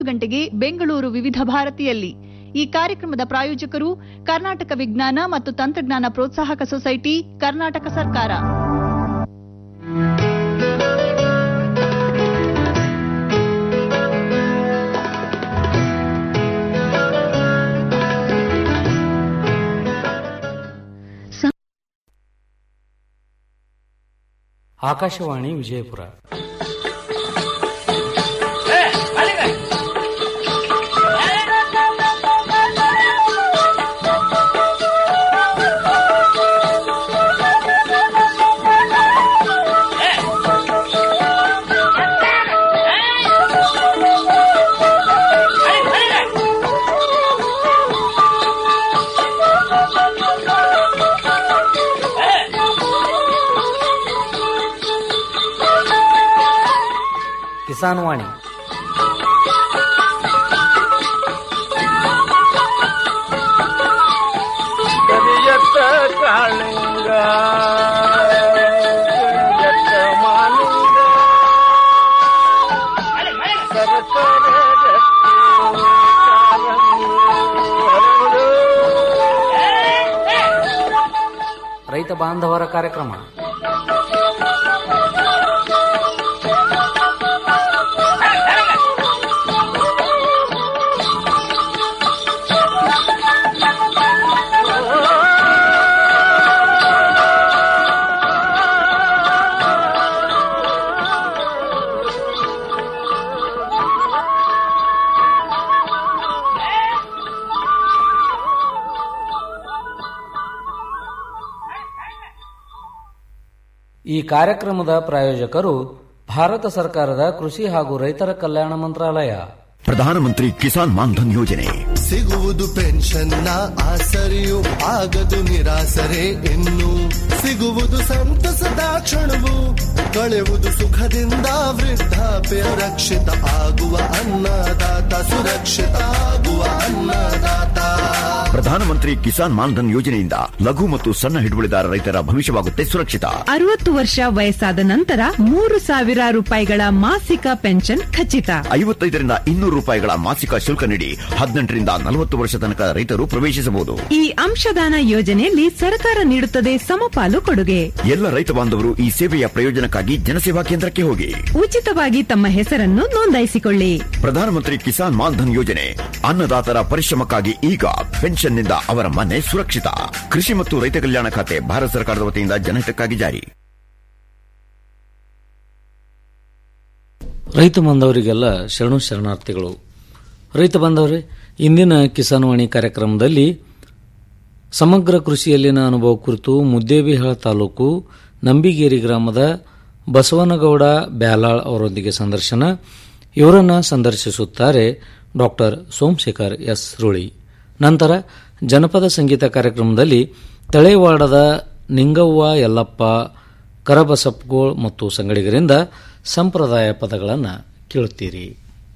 ಗಂಟೆಗೆ ಬೆಂಗಳೂರು ವಿವಿಧ ಭಾರತಿಯಲ್ಲಿ ಈ ಕಾರ್ಯಕ್ರಮದ ಪ್ರಾಯೋಜಕರು ಕರ್ನಾಟಕ ವಿಜ್ಞಾನ ಮತ್ತು ತಂತ್ರಜ್ಞಾನ ಪ್ರೋತ್ಸಾಹಕ ಸೊಸೈಟಿ ಕರ್ನಾಟಕ ಸರ್ಕಾರ ಆಕಾಶವಾಣಿ ವಿಜಯಪುರ ಕಿಸಾನ್ ವಾಣಿ ಕರಿಯತ್ತ ಕಾಳಿಂಗ ಕರಿಯತ್ತ ಮಾಲಿಂಗ ಸರಸರ ರಕ್ತಿ ಕಾರಂಗಿ ಹರಡು. ರೈತ ಬಾಂಧವರ ಕಾರ್ಯಕ್ರಮ ಈ ಕಾರ್ಯಕ್ರಮದ ಪ್ರಾಯೋಜಕರು ಭಾರತ ಸರ್ಕಾರದ ಕೃಷಿ ಹಾಗೂ ರೈತರ ಕಲ್ಯಾಣ ಮಂತ್ರಾಲಯ ಪ್ರಧಾನಮಂತ್ರಿ ಕಿಸಾನ್ ಮಾನ್ಧನ್ ಯೋಜನೆ ಸಿಗುವುದು ಪೆನ್ಷನ್ನ ಆಸರೆಯು ಆಗದು ನಿರಾಸರೆ ಇನ್ನು ಸಿಗುವುದು ಸಂತಸದ ಕ್ಷಣವು ಕಳೆಯುವುದು ಸುಖದಿಂದ ವೃದ್ಧಾಪ್ಯ ರಕ್ಷಿತ ಆಗುವ ಅನ್ನದಾತ ಸುರಕ್ಷಿತ ಆಗುವ ಅನ್ನದಾತ ಪ್ರಧಾನಮಂತ್ರಿ ಕಿಸಾನ್ ಮಾನ್ಧನ್ ಯೋಜನೆಯಿಂದ ಲಘು ಮತ್ತು ಸಣ್ಣ ಹಿಡುವಳಿದಾರ ರೈತರ ಭವಿಷ್ಯವಾಗುತ್ತೆ ಸುರಕ್ಷಿತ ಅರವತ್ತು ವರ್ಷ ವಯಸ್ಸಾದ ನಂತರ ಮೂರು ಸಾವಿರ ರೂಪಾಯಿಗಳ ಮಾಸಿಕ ಪೆನ್ಷನ್ ಖಚಿತ ಐವತ್ತೈದರಿಂದ ಇನ್ನೂರು ರೂಪಾಯಿಗಳ ಮಾಸಿಕ ಶುಲ್ಕ ನೀಡಿ ಹದಿನೆಂಟರಿಂದ ನಲವತ್ತು ವರ್ಷ ತನಕ ರೈತರು ಪ್ರವೇಶಿಸಬಹುದು ಈ ಅಂಶದಾನ ಯೋಜನೆಯಲ್ಲಿ ಸರ್ಕಾರ ನೀಡುತ್ತದೆ ಸಮಪಾಲು ಕೊಡುಗೆ ಎಲ್ಲ ರೈತ ಬಾಂಧವರು ಈ ಸೇವೆಯ ಪ್ರಯೋಜನಕ್ಕಾಗಿ ಜನಸೇವಾ ಕೇಂದ್ರಕ್ಕೆ ಹೋಗಿ ಉಚಿತವಾಗಿ ತಮ್ಮ ಹೆಸರನ್ನು ನೋಂದಾಯಿಸಿಕೊಳ್ಳಿ ಪ್ರಧಾನಮಂತ್ರಿ ಕಿಸಾನ್ ಮಾನ್ಧನ್ ಯೋಜನೆ ಅನ್ನದಾತರ ಪರಿಶ್ರಮಕ್ಕಾಗಿ ಈಗ ಪೆನ್ಷನ್ನಿಂದ ಅವರ ಮನೆ ಸುರಕ್ಷಿತ ಕೃಷಿ ಮತ್ತು ರೈತ ಕಲ್ಯಾಣ ಖಾತೆ ಭಾರತ ಸರ್ಕಾರದ ವತಿಯಿಂದ ಜನಹಿತಕ್ಕಾಗಿ ಜಾರಿ ರೈತ ಬಾಂಧವರಿಗೆಲ್ಲ ಶರಣು ಶರಣಾರ್ಥಿಗಳು ರೈತ ಬಾಂಧವರೇ ಇಂದಿನ ಕಿಸಾನ್ ವಾಣಿ ಕಾರ್ಯಕ್ರಮದಲ್ಲಿ ಸಮಗ್ರ ಕೃಷಿಯಲ್ಲಿನ ಅನುಭವ ಕುರಿತು ಮುದ್ದೇಬಿಹಾಳ ತಾಲೂಕು ನಂಬಿಗೇರಿ ಗ್ರಾಮದ ಬಸವನಗೌಡ ಬ್ಯಾಲಾಳ್ ಅವರೊಂದಿಗೆ ಸಂದರ್ಶನ ಇವರನ್ನು ಸಂದರ್ಶಿಸುತ್ತಾರೆ ಡಾಕ್ಟರ್ ಸೋಮಶೇಖರ್ ಎಸ್ ರುಳಿ ನಂತರ ಜನಪದ ಸಂಗೀತ ಕಾರ್ಯಕ್ರಮದಲ್ಲಿ ತಳೆವಾಡದ ನಿಂಗವ್ವ ಯಲ್ಲಪ್ಪ ಕರಬಸಪ್ಗೋಳ್ ಮತ್ತು ಸಂಗಡಿಗರಿಂದ ಸಂಪ್ರದಾಯ ಪದಗಳನ್ನು ಕೇಳುತ್ತೀರಿ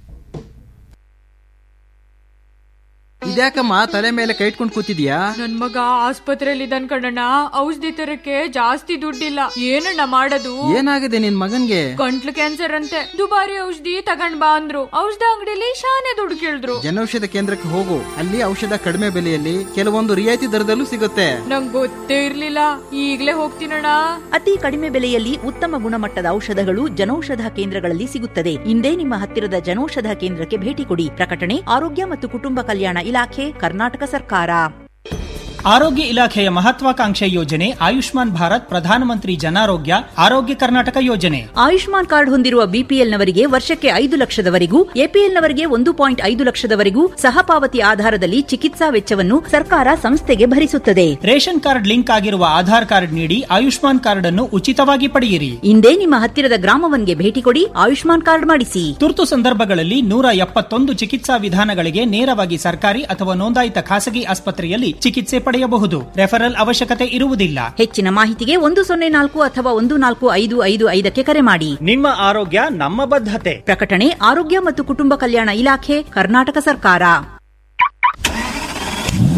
ಇದ್ಯಾಕಮ್ಮ ತಲೆ ಮೇಲೆ ಕೈ ಇಟ್ಕೊಂಡು ಕೂತಿದ್ಯಾ ನನ್ ಮಗ ಆಸ್ಪತ್ರೆಯಲ್ಲಿ ಇದ್ದಾನ್ ಕಣಣ್ಣ ಔಷಧಿ ತರಕ್ಕೆ ಜಾಸ್ತಿ ದುಡ್ಡಿಲ್ಲ ಏನಣ್ಣ ಮಾಡೋದು ಏನಾಗಿದೆ ನಿನ್ ಮಗನ್ಗೆ ಗಂಟ್ಲು ಕ್ಯಾನ್ಸರ್ ಅಂತೆ ದುಬಾರಿ ಔಷಧಿ ತಗೊಂಡ್ ಬಾ ಅಂದ್ರು ಔಷಧ ಅಂಗಡಿಲಿ ಶಾನೆ ದುಡ್ಡು ಕೇಳಿದ್ರು ಜನೌಷಧ ಕೇಂದ್ರಕ್ಕೆ ಹೋಗು ಅಲ್ಲಿ ಔಷಧ ಕಡಿಮೆ ಬೆಲೆಯಲ್ಲಿ ಕೆಲವೊಂದು ರಿಯಾಯಿತಿ ದರದಲ್ಲೂ ಸಿಗುತ್ತೆ ನಂಗ್ ಗೊತ್ತೇ ಇರ್ಲಿಲ್ಲ ಈಗ್ಲೇ ಹೋಗ್ತೀನಣ್ಣ ಅತಿ ಕಡಿಮೆ ಬೆಲೆಯಲ್ಲಿ ಉತ್ತಮ ಗುಣಮಟ್ಟದ ಔಷಧಗಳು ಜನೌಷಧ ಕೇಂದ್ರಗಳಲ್ಲಿ ಸಿಗುತ್ತದೆ ಇಂದೇ ನಿಮ್ಮ ಹತ್ತಿರದ ಜನೌಷಧ ಕೇಂದ್ರಕ್ಕೆ ಭೇಟಿ ಕೊಡಿ ಪ್ರಕಟಣೆ ಆರೋಗ್ಯ ಮತ್ತು ಕುಟುಂಬ ಕಲ್ಯಾಣ ಇಲಾಖೆ ಕರ್ನಾಟಕ ಸರ್ಕಾರ ಆರೋಗ್ಯ ಇಲಾಖೆಯ ಮಹತ್ವಾಕಾಂಕ್ಷೆ ಯೋಜನೆ ಆಯುಷ್ಮಾನ್ ಭಾರತ್ ಪ್ರಧಾನಮಂತ್ರಿ ಜನಾರೋಗ್ಯ ಆರೋಗ್ಯ ಕರ್ನಾಟಕ ಯೋಜನೆ ಆಯುಷ್ಮಾನ್ ಕಾರ್ಡ್ ಹೊಂದಿರುವ ಬಿಪಿಎಲ್ನವರಿಗೆ ವರ್ಷಕ್ಕೆ ಐದು ಲಕ್ಷದವರೆಗೂ ಎಪಿಎಲ್ನವರಿಗೆ ಒಂದು ಪಾಯಿಂಟ್ ಐದು ಲಕ್ಷದವರೆಗೂ ಸಹಪಾವತಿ ಆಧಾರದಲ್ಲಿ ಚಿಕಿತ್ಸಾ ವೆಚ್ಚವನ್ನು ಸರ್ಕಾರ ಸಂಸ್ಥೆಗೆ ಭರಿಸುತ್ತದೆ ರೇಷನ್ ಕಾರ್ಡ್ ಲಿಂಕ್ ಆಗಿರುವ ಆಧಾರ್ ಕಾರ್ಡ್ ನೀಡಿ ಆಯುಷ್ಮಾನ್ ಕಾರ್ಡ್ ಅನ್ನು ಉಚಿತವಾಗಿ ಪಡೆಯಿರಿ ಇಂದೇ ನಿಮ್ಮ ಹತ್ತಿರದ ಗ್ರಾಮವನ್ಗೆ ಭೇಟಿ ಕೊಡಿ ಆಯುಷ್ಮಾನ್ ಕಾರ್ಡ್ ಮಾಡಿಸಿ ತುರ್ತು ಸಂದರ್ಭಗಳಲ್ಲಿ ನೂರ ಎಪ್ಪತ್ತೊಂದು ಚಿಕಿತ್ಸಾ ವಿಧಾನಗಳಿಗೆ ನೇರವಾಗಿ ಸರ್ಕಾರಿ ಅಥವಾ ನೋಂದಾಯಿತ ಖಾಸಗಿ ಆಸ್ಪತ್ರೆಯಲ್ಲಿ ಚಿಕಿತ್ಸೆ ಪಡೆಯಬಹುದು ರೆಫರಲ್ ಅವಶ್ಯಕತೆ ಇರುವುದಿಲ್ಲ ಹೆಚ್ಚಿನ ಮಾಹಿತಿಗೆ ಒಂದು ಸೊನ್ನೆ ನಾಲ್ಕು ಅಥವಾ ಒಂದು ನಾಲ್ಕು ಐದು ಐದು ಐದಕ್ಕೆ ಕರೆ ಮಾಡಿ ನಿಮ್ಮ ಆರೋಗ್ಯ ನಮ್ಮ ಬದ್ಧತೆ ಪ್ರಕಟಣೆ ಆರೋಗ್ಯ ಮತ್ತು ಕುಟುಂಬ ಕಲ್ಯಾಣ ಇಲಾಖೆ ಕರ್ನಾಟಕ ಸರ್ಕಾರ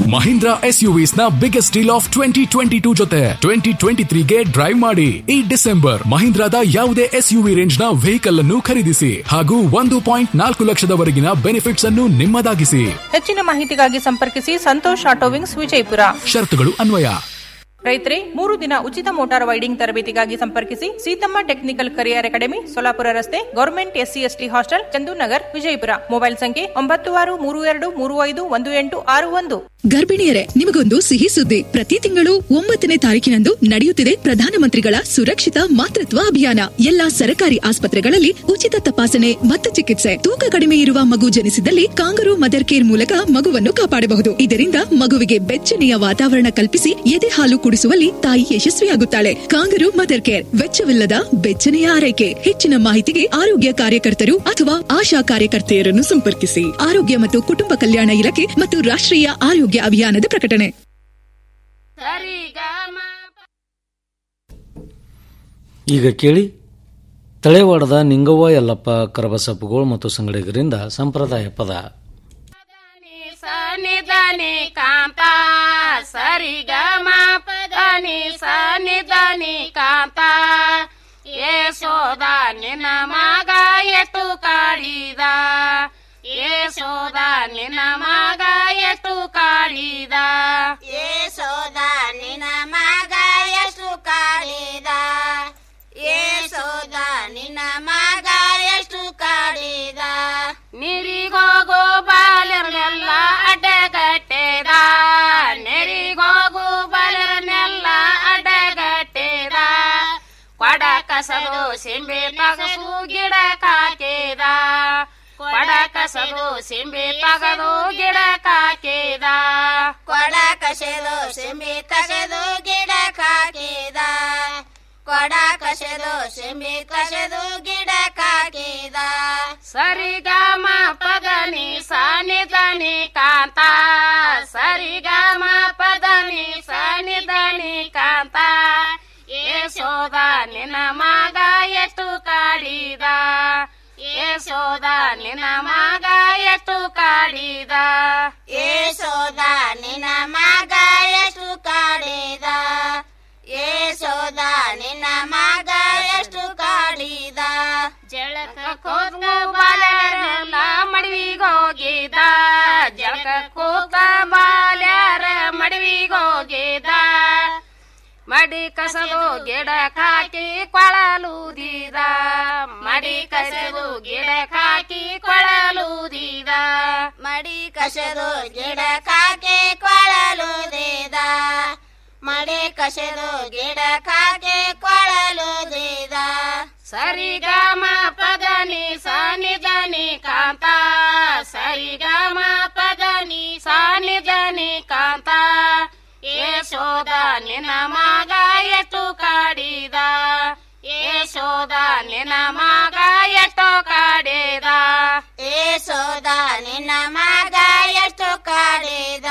ಮಹೀಂದ್ರಾ ಎಸ್ ಯುವಿಸ್ ನ biggest deal of twenty twenty two ಜೊತೆ ಟ್ವೆಂಟಿ ಟ್ವೆಂಟಿ ತ್ರೀಗೆ ಡ್ರೈವ್ ಮಾಡಿ ಈ ಡಿಸೆಂಬರ್ ಮಹೀಂದ್ರಾದ ಯಾವುದೇ ಎಸ್ ಯುವಿ ರೇಂಜ್ ನ ವೆಹಿಕಲ್ ಅನ್ನು ಖರೀದಿಸಿ ಹಾಗೂ ಒಂದು ಪಾಯಿಂಟ್ ನಾಲ್ಕು ಲಕ್ಷದವರೆಗಿನ ಬೆನಿಫಿಟ್ಸ್ ಅನ್ನು ನಿಮ್ಮದಾಗಿಸಿ ಹೆಚ್ಚಿನ ಮಾಹಿತಿಗಾಗಿ ಸಂಪರ್ಕಿಸಿ ಸಂತೋಷ್ ಆಟೋವಿಂಗ್ಸ್ ವಿಜಯಪುರ ಷರತ್ತುಗಳು ಅನ್ವಯ ರೈತರೇ ಮೂರು ದಿನ ಉಚಿತ ಮೋಟಾರ್ ವೈಡಿಂಗ್ ತರಬೇತಿಗಾಗಿ ಸಂಪರ್ಕಿಸಿ Seethamma technical career academy Solapura ರಸ್ತೆ government SC ST hostel Chandunagar Vijayapura mobile ಸಂಖ್ಯೆ ಒಂಬತ್ತು ಆರು ಮೂರು ಎರಡು ಮೂರು ಐದು ಒಂದು ಎಂಟು ಆರು ಒಂದು ಗರ್ಭಿಣಿಯರೇ ನಿಮಗೊಂದು ಸಿಹಿ ಸುದ್ದಿ ಪ್ರತಿ ತಿಂಗಳು ಒಂಬತ್ತನೇ ತಾರೀಕಿನಂದು ನಡೆಯುತ್ತಿದೆ ಪ್ರಧಾನಮಂತ್ರಿಗಳ ಸುರಕ್ಷಿತ ಮಾತೃತ್ವ ಅಭಿಯಾನ ಎಲ್ಲಾ ಸರ್ಕಾರಿ ಆಸ್ಪತ್ರೆಗಳಲ್ಲಿ ಉಚಿತ ತಪಾಸಣೆ ಮತ್ತು ಚಿಕಿತ್ಸೆ ತೂಕ ಕಡಿಮೆ ಇರುವ ಮಗು ಜನಿಸಿದಲ್ಲಿ ಕಾಂಗರು ಮದರ್ ಕೇರ್ ಮೂಲಕ ಮಗುವನ್ನು ಕಾಪಾಡಬಹುದು ಇದರಿಂದ ಮಗುವಿಗೆ ಬೆಚ್ಚನೆಯ ವಾತಾವರಣ ಕಲ್ಪಿಸಿ ಎದೆ ಹಾಲು ಕುಡಿಸುವಲ್ಲಿ ತಾಯಿ ಯಶಸ್ವಿಯಾಗುತ್ತಾಳೆ ಕಾಂಗರು ಮದರ್ ಕೇರ್ ವೆಚ್ಚವಿಲ್ಲದ ಬೆಚ್ಚನೆಯ ಆರೈಕೆ ಹೆಚ್ಚಿನ ಮಾಹಿತಿಗೆ ಆರೋಗ್ಯ ಕಾರ್ಯಕರ್ತರು ಅಥವಾ ಆಶಾ ಕಾರ್ಯಕರ್ತೆಯರನ್ನು ಸಂಪರ್ಕಿಸಿ ಆರೋಗ್ಯ ಮತ್ತು ಕುಟುಂಬ ಕಲ್ಯಾಣ ಇಲಾಖೆ ಮತ್ತು ರಾಷ್ಟ್ರೀಯ ಆರೋಗ್ಯ ಅಭಿಯಾನದ ಪ್ರಕಟಣೆ ಈಗ ಕೇಳಿ ತಳೆವಾಡದ ನಿಂಗವ್ವ ಯಲ್ಲಪ್ಪ ಕರಬಸಪ್ಪಗಳು ಮತ್ತು ಸಂಗಡಿಗರಿಂದ ಸಂಪ್ರದಾಯ ಪದ ನಿಧನಿ ಕಾಂತ ಸರಿ ಗ ಪದನಿ ಸ ನಿಧನಿ ಕಾಂತ ಯಶೋದ ನಿನ್ನ ಮಗ ಎಟ್ಟು ಕಾಡಿದ ಯಶೋದ ನಿನ್ನ ಮಗ ಎಟ್ಟು ಕಾಡಿದ ಯಶೋದ ನಿನ್ನ ಮಗ ಎಷ್ಟು ಕಾಡಿದ ಯಶೋದ ನಿನ್ನ ಮಗ ಎಷ್ಟು ಕಾಡಿದ ನಿರಿಗೋಗು ಬಾಲರ್ನೆಲ್ಲ ಅಡ್ಡಗಟ್ಟೆದ ನೆರಿಗೋಗು ಬಾಲರ್ನೆಲ್ಲ ಅಡ್ಡಗಟ್ಟೆದ ಕೊಡ ಕಸದು ಸಿಂಬೆ ತಗಸು ಗಿಡ ಕಾಕಿದ ಕೊಡ ಕಸದು ಸಿಂಬೆ ತಗದು ಗಿಡ ಕಾಕಿದ ಕೊಡ ಕಸೆದು ಸಿಂಬಿ ಕಸೆದು ಗಿಡ ಕಾಕಿದ ಕೊಡ ಕಸೆದು ಸಿಂಬಿ ಕಸೆದು ಗಿಡ ಕಾಕಿದ ಸರಿಗಮ ಪದನಿ ಸನಿಧನಿ ಕಾಂತ ಸರಿಗಮ ಪದನಿ ಸನಿಧನಿ ಕಾಂತ ಯಶೋದ ನಿನ್ನ ಮಗ ಎಷ್ಟು ಕಾಡಿದ ಯಶೋದ ನಿನ್ನ ಮಗ ಎಷ್ಟು ಕಾಡಿದ ಯಶೋದ ನಿನ್ನ ಮಗ ಎಷ್ಟು ಕಾಡಿದ ಯಶೋದ ನಿನ್ನ ಮಗ ಎಷ್ಟು ಕಾಡಿದ ಜಳಕ ಕೂತು ಬಾಲ್ಯರೆಲ್ಲ ಮಡವಿಗೋಗಿದ ಜಳಕ ಕೂತ ಬಾಲ್ಯರ ಮಡವಿಗೋಗಿದ ಮಡಿ ಕಸದು ಗಿಡ ಕಾಕಿ ಕೊಳಲೂದಿದ ಮಡಿ ಕಸದು ಗಿಡ ಕಾಕಿ ಕೊಳಲೂದಿದ ಮಡಿ ಕಸೆದು ಗಿಡ ಕಾಕೆ ಕೊಳಲುದಿದ ಮಡಿ ಕಸೆದು ಗಿಡ ಕಾಕೆ ಕೊಳಲುದಿದ ಸರಿಗಮ ಪದನಿ ಸನಿಧನಿ ಕಾಂತ ಸರಿಗಮ ಪದನಿ ಸನಿಧನಿ ಕಾಂತ ಯಶೋದ ನಿನ್ನ ಮಗ ಎಷ್ಟು ಕಾಡಿದ ಯಶೋದ ನಿನ್ನ ಮಗ ಎಷ್ಟು ಕಾಡಿದ ಯಶೋದ ನಿನ್ನ ಮಗ ಎಷ್ಟು ಕಾಡಿದ